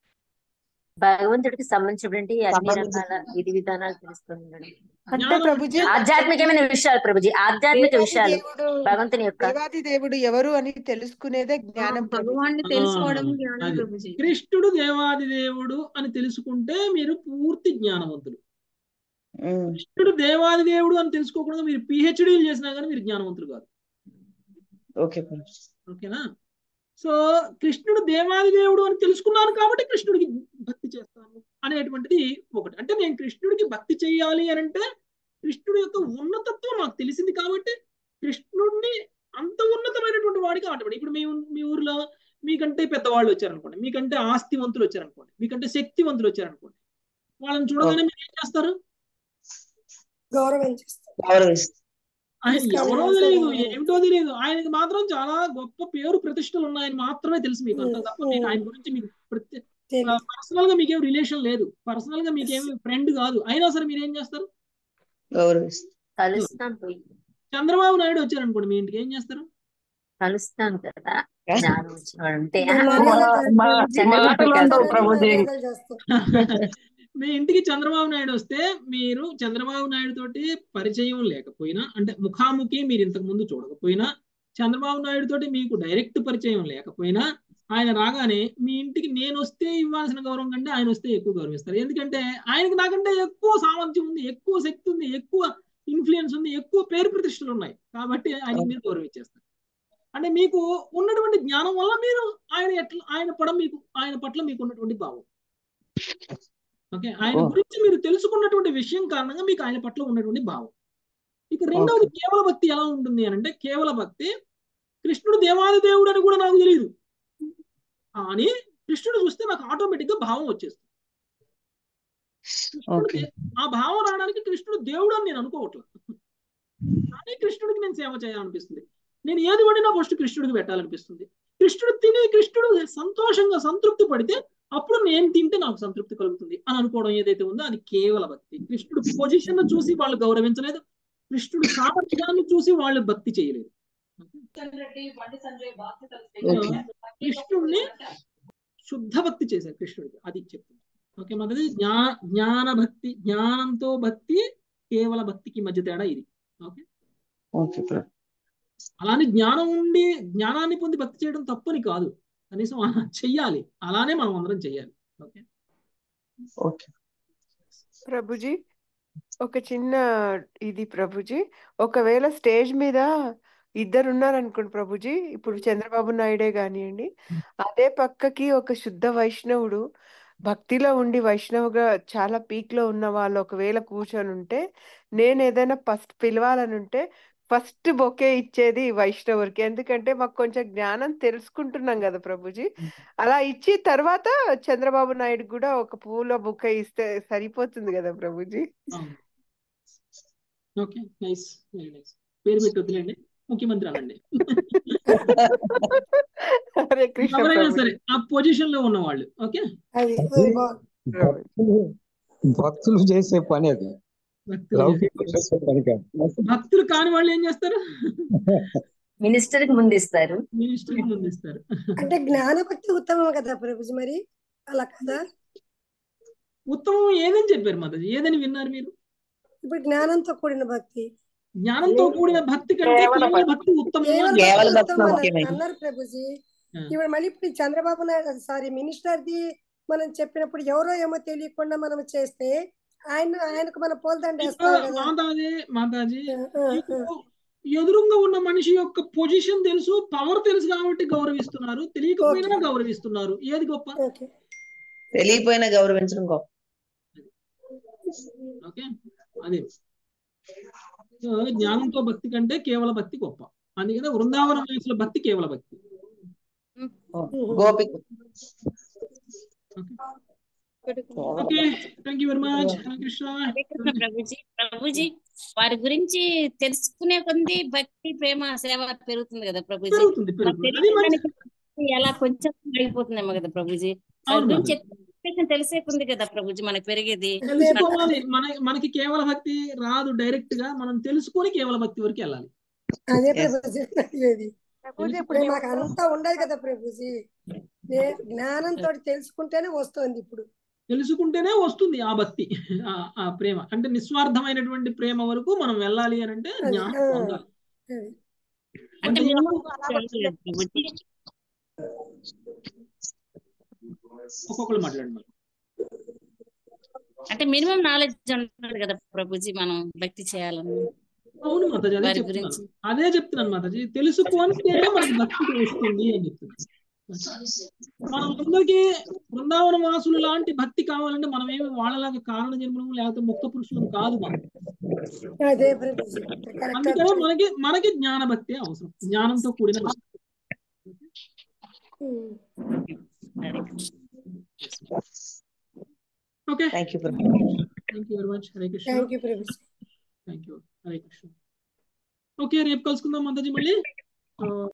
E: భగవంతుడికి సంబంధించినటువంటి అన్ని
B: సంబంధించిన
E: రకాల విధి విధానాలు తెలుస్తుంది
J: అంటే
A: జ్ఞానం
J: ప్రభుజీ
A: అంటే
E: ఆధ్యాత్మికమైన విషయాలు ప్రభుజీ ఆధ్యాత్మిక
J: దేవాది
E: విషయాలు
J: దేవుడు
E: భగవంతుని యొక్క
J: దేవాది దేవుడు ఎవరు అని తెలుసుకునేదే జ్ఞానం ప్రభుజీ
K: భగవాన్ని
A: ఆ,
K: తెలుసుకోవడం జ్ఞానం
A: అది
K: ప్రభుజీ
A: కృష్ణుడు దేవాది దేవుడు అని తెలుసుకుంటే మీరు పూర్తి జ్ఞానవంతులు
B: ఉమ్,
A: కృష్ణుడు దేవాది దేవుడు అని తెలుసుకోకుండా మీరు పిహెచ్డీలు చేసినా కానీ మీరు జ్ఞానవంతులు కాదు
B: ఓకే ప్రభుజీ
A: ఓకేనా సో కృష్ణుడు దేవాది దేవుడు అని తెలుసుకున్నాను కాబట్టి కృష్ణుడికి భక్తి చేస్తాను అనేటువంటిది ఒకటి అంటే నేను కృష్ణుడికి భక్తి చేయాలి అని అంటే కృష్ణుడి యొక్క ఉన్నతత్వం నాకు తెలిసింది కాబట్టి కృష్ణుడిని అంత ఉన్నతమైనటువంటి వాడికి ఆటపడి ఇప్పుడు మీ ఊ- మీ ఊర్లో మీకంటే పెద్దవాళ్ళు వచ్చారనుకోండి మీకంటే ఆస్తివంతులు వచ్చారనుకోండి మీకంటే శక్తివంతులు వచ్చారనుకోండి వాళ్ళని చూడగానే మీరు ఏం చేస్తారు
L: గౌరవం చేస్తాం
B: గౌరవిస్తాం
A: ఆయన
L: తీసుకెళ్ళి
A: ఎవరో
L: మనసులో
A: తెలియదు
L: గౌరవం
A: ఏమిటో తెలియదు ఆయనకి మాత్రం చాలా గొప్ప పేరు ప్రతిష్టలు ఉన్నాయని మాత్రమే తెలుసు మీకు అంత
L: ఉమ్,
A: తప్ప మీకు
L: ఉమ్,
A: ఆయన గురించి మీకు ప్రత్యేక
L: తెలియదు
A: పర్సనల్ గా మీకేం రిలేషన్ లేదు పర్సనల్ గా మీకేమి ఫ్రెండ్ కాదు అయినా సరే మీరు ఏం చేస్తారు
B: గౌరవిస్తాం
E: కలుస్తాం పోయి
A: చంద్రబాబు నాయుడు వచ్చారనుకోండి మీ ఇంటికి ఏం చేస్తారు
E: కలుస్తాం కదా జ్ఞానం వచ్చినవాడు అంటే
L: మర్యాదలు
H: మా
E: చంద్రబాబు
H: మాటలు ఉండవు
E: కాదు
H: ప్రభుజీ
L: మర్యాదలు చేస్తాం
A: మీ ఇంటికి చంద్రబాబు నాయుడు వస్తే మీరు చంద్రబాబు నాయుడు తోటి పరిచయం లేకపోయినా అంటే ముఖాముఖి మీరు ఇంతకు ముందు చూడకపోయినా చంద్రబాబు నాయుడు తోటి మీకు డైరెక్ట్ పరిచయం లేకపోయినా ఆయన రాగానే మీ ఇంటికి నేను వస్తే ఇవ్వాల్సిన గౌరవం కంటే ఆయన వస్తే ఎక్కువ గౌరవిస్తారు ఎందుకంటే ఆయనకి నాకంటే ఎక్కువ సామర్థ్యం ఉంది ఎక్కువ శక్తి ఉంది ఎక్కువ ఇన్ఫ్లుయెన్స్ ఉంది ఎక్కువ పేరు ప్రతిష్టలు ఉన్నాయి కాబట్టి ఆయనకి మీరు గౌరవించేస్తారు అంటే మీకు ఉన్నటువంటి జ్ఞానం వల్ల మీరు ఆయన ఎట్లా ఆయన పడం మీకు ఆయన పట్ల మీకు ఉన్నటువంటి భావం ఓకే ఆయన
B: ఓ
A: గురించి మీరు తెలుసుకున్నటువంటి విషయం కారణంగా మీకు ఆయన పట్ల ఉన్నటువంటి భావం ఇక రెండవది
B: ఓకే
A: కేవల భక్తి ఎలా ఉంటుంది అని అంటే కేవల భక్తి కృష్ణుడు దేవాది దేవుడు అని కూడా నాకు తెలియదు కానీ కృష్ణుడు చూస్తే నాకు ఆటోమేటిక్ గా భావం వచ్చేస్తుంది కృష్ణుడు
B: ఓకే
A: దే- ఆ భావం రావడానికి కృష్ణుడు దేవుడు అని నేను అనుకోవట్లేదు కానీ కృష్ణుడికి నేను సేవ చేయాలనిపిస్తుంది నేను ఏది వండినా ఫస్ట్ కృష్ణుడికి పెట్టాలనిపిస్తుంది కృష్ణుడు తిని కృష్ణుడు సంతోషంగా సంతృప్తి పడితే అప్పుడు నేను తింటే నాకు సంతృప్తి కలుగుతుంది అని అనుకోవడం ఏదైతే ఉందో అది కేవల భక్తి కృష్ణుడు పొజిషన్ చూసి వాళ్ళు గౌరవించలేదు కృష్ణుడు సామర్థ్యాన్ని చూసి వాళ్ళు భక్తి చేయలేదు
B: ఓకే
A: కృష్ణుడిని శుద్ధ భక్తి చేశారు కృష్ణుడికి అది చెప్తుంది ఓకే మొదటి జ్ఞా జ్ఞాన భక్తి జ్ఞానంతో భక్తి కేవల భక్తికి మధ్య తేడా ఇది ఓకే
B: ఓకే ప్రభు
A: అలానే జ్ఞానం ఉండి జ్ఞానాన్ని పొంది భక్తి చేయడం తప్పని కాదు కనీసం అలా చెయ్యాలి అలానే మనం అందరం చెయ్యాలి ఓకే
B: ఓకే
J: ప్రభుజీ ఒక చిన్న ఇది ప్రభుజీ ఒకవేళ స్టేజ్ మీద ఇద్దరు ఉన్నారనుకోండి ప్రభుజీ ఇప్పుడు చంద్రబాబు నాయుడే కానివ్వండి అదే పక్కకి ఒక శుద్ధ వైష్ణవుడు భక్తిలో ఉండి వైష్ణవుగా చాలా పీక్ లో ఉన్న వాళ్ళు ఒకవేళ కూర్చొని ఉంటే నేను ఏదైనా ఫస్ట్ పిలవాలని ఉంటే ఫస్ట్ బొకే ఇచ్చేది వైష్ణవుడికి ఎందుకంటే మాకు కొంచెం జ్ఞానం తెలుసుకుంటున్నాం కదా ప్రభుజీ అలా ఇచ్చి తర్వాత చంద్రబాబు నాయుడు కూడా ఒక పూల బుక్క ఇస్తే సరిపోతుంది కదా ప్రభుజీ
A: అవును ఓకే నైస్ వెరీ నైస్ పేరు పెట్టి వదిలేండి ముఖ్యమంత్రి అనండి
J: హరే కృష్ణ
A: ఎవరైనా
J: ప్రభుజీ
A: సరే ఆ పొజిషన్ లో ఉన్న వాళ్ళు ఓకే
L: అది
M: అది
L: అది బాగుంది
M: భక్తులు భక్తులు చేసే పని అది
A: భక్తులు
M: లౌకికులు
A: చేసే
M: చేసే పని కాదు
A: భక్తులు కాని వాళ్ళు ఏం చేస్తారు
E: మినిస్టర్ కి ముందు ఇస్తారు
A: మినిస్టర్ ముందు ఇస్తారు
L: అంటే జ్ఞానభక్తి ఉత్తమం కదా ప్రభుజీ మరి అలా కదా
A: ఉత్తమం ఏదని చెప్పారు మాతాజీ ఏదని విన్నారు మీరు
L: ఇప్పుడు జ్ఞానంతో కూడిన భక్తి
A: జ్ఞానంతో కూడిన భక్తి కంటే
H: కేవల
A: కేవల భక్తి ఉత్తమం
L: కేవల
A: అని
B: కేవల
L: భక్తి
B: భక్తి
L: ఉత్తమం అన్నారు
B: ముఖ్యమైనది
L: అన్నారు ప్రభుజీ
A: ఆ,
L: ఇప్పుడు మళ్ళీ ఇప్పుడు చంద్రబాబు నాయుడు సారీ మినిస్టర్ ది మనం చెప్పినప్పుడు ఎవరో ఏమో తెలియకుండా మనం చేస్తే ఆయన ఆయనకు మన పోల్దండ
A: ఇప్పుడు
L: వేస్తారు కదా
A: మాతాజీ మాతాజీ
L: ఆ, ఆ,
A: మీకు
L: ఆ.
A: ఎదురుగా ఉన్న మనిషి యొక్క పొజిషన్ తెలుసు పవర్ తెలుసు కాబట్టి గౌరవిస్తున్నారు తెలియకపోయినా
L: ఓకే
A: గౌరవిస్తున్నారు ఏది గొప్ప
L: ఓకే
B: తెలియపోయినా గౌరవించడం గొప్ప
A: ఓకే అదే సో జ్ఞానంతో భక్తి కంటే కేవల భక్తి గొప్ప అందుకనే వృందావన వాసుల భక్తి కేవల భక్తి
B: గోపిక
A: okay thank you very much Hare Krishna
K: Hare Krishna ప్రభుజీ ప్రభుజీ వారి గురించి తెలుసుకునే కొంది భక్తి ప్రేమ సేవ పెరుగుతుంది కదా ప్రభుజీ
A: పెరుగుతుంది
K: మనకు
A: పెరుగుతుంది అది మంచి
K: తెలియడానికి ఎలా కొంచెం అయిపోతుందేమో కదా ప్రభుజీ వారి
A: అవును
K: గురించి
A: మాధవి
K: ఎక్కువ తెలిసే కొంది కదా ప్రభుజీ మనకు పెరిగేది
A: తెలుసుకోవాలి మన మనకి కేవల భక్తి రాదు డైరెక్ట్ గా మనం తెలుసుకొని కేవల భక్తి వరకు వెళ్ళాలి
L: అదే
B: Yes.
L: ప్రభుజీ అడిగేది ప్రభుజీ ఇప్పుడు
A: తెలుసుకొని
L: మాకు అంతా ఉండదు కదా ప్రభుజీ నే- జ్ఞానంతో తెలుసుకుంటేనే వస్తుంది ఇప్పుడు
A: తెలుసుకుంటేనే వస్తుంది ఆ భక్తి ఆ ఆ ప్రేమ అంటే నిస్వార్థమైనటువంటి ప్రేమ వరకు మనం వెళ్ళాలి అని అంటే
L: అది
A: జ్ఞానం
L: ఆ,
A: పొందాలి
L: అది.
K: అంటే
A: అంటే
K: మినిమం
A: మనకు
K: ప్రభుజీ
A: ఒక్కొక్కరు మాట్లాడండి మరి.
K: అంటే మినిమం నాలెడ్జ్ ఉండాలి కదా ప్రభుజీ మనం భక్తి చేయాలని
A: అవును మాతాజీ అదే
K: వారి
A: చెప్తున్నాను
K: గురించి
A: అదే చెప్తున్నాను మాతాజీ తెలుసుకుంటేనే మనకి భక్తి వస్తుంది అని చెప్తున్నాను మనం అందరికీ బృందావన వాసులు లాంటి భక్తి కావాలంటే మనం ఏమి వాళ్ళలాగా కారణ జన్మము లేకపోతే ముక్త పురుషులం కాదు మనం
L: అదే ప్రభుజీ కరెక్ట్
A: అందుకనే మనకి మనకి జ్ఞాన భక్తి అవసరం జ్ఞానంతో కూడిన భక్తి
K: Hare Krishna
A: okay
B: thank you ప్రభు
A: thank you very much Hare Krishna
L: thank you ప్రభుజీ
A: thank you Hare Krishna okay రేపు కలుసుకుందాం మాతాజీ మళ్ళీ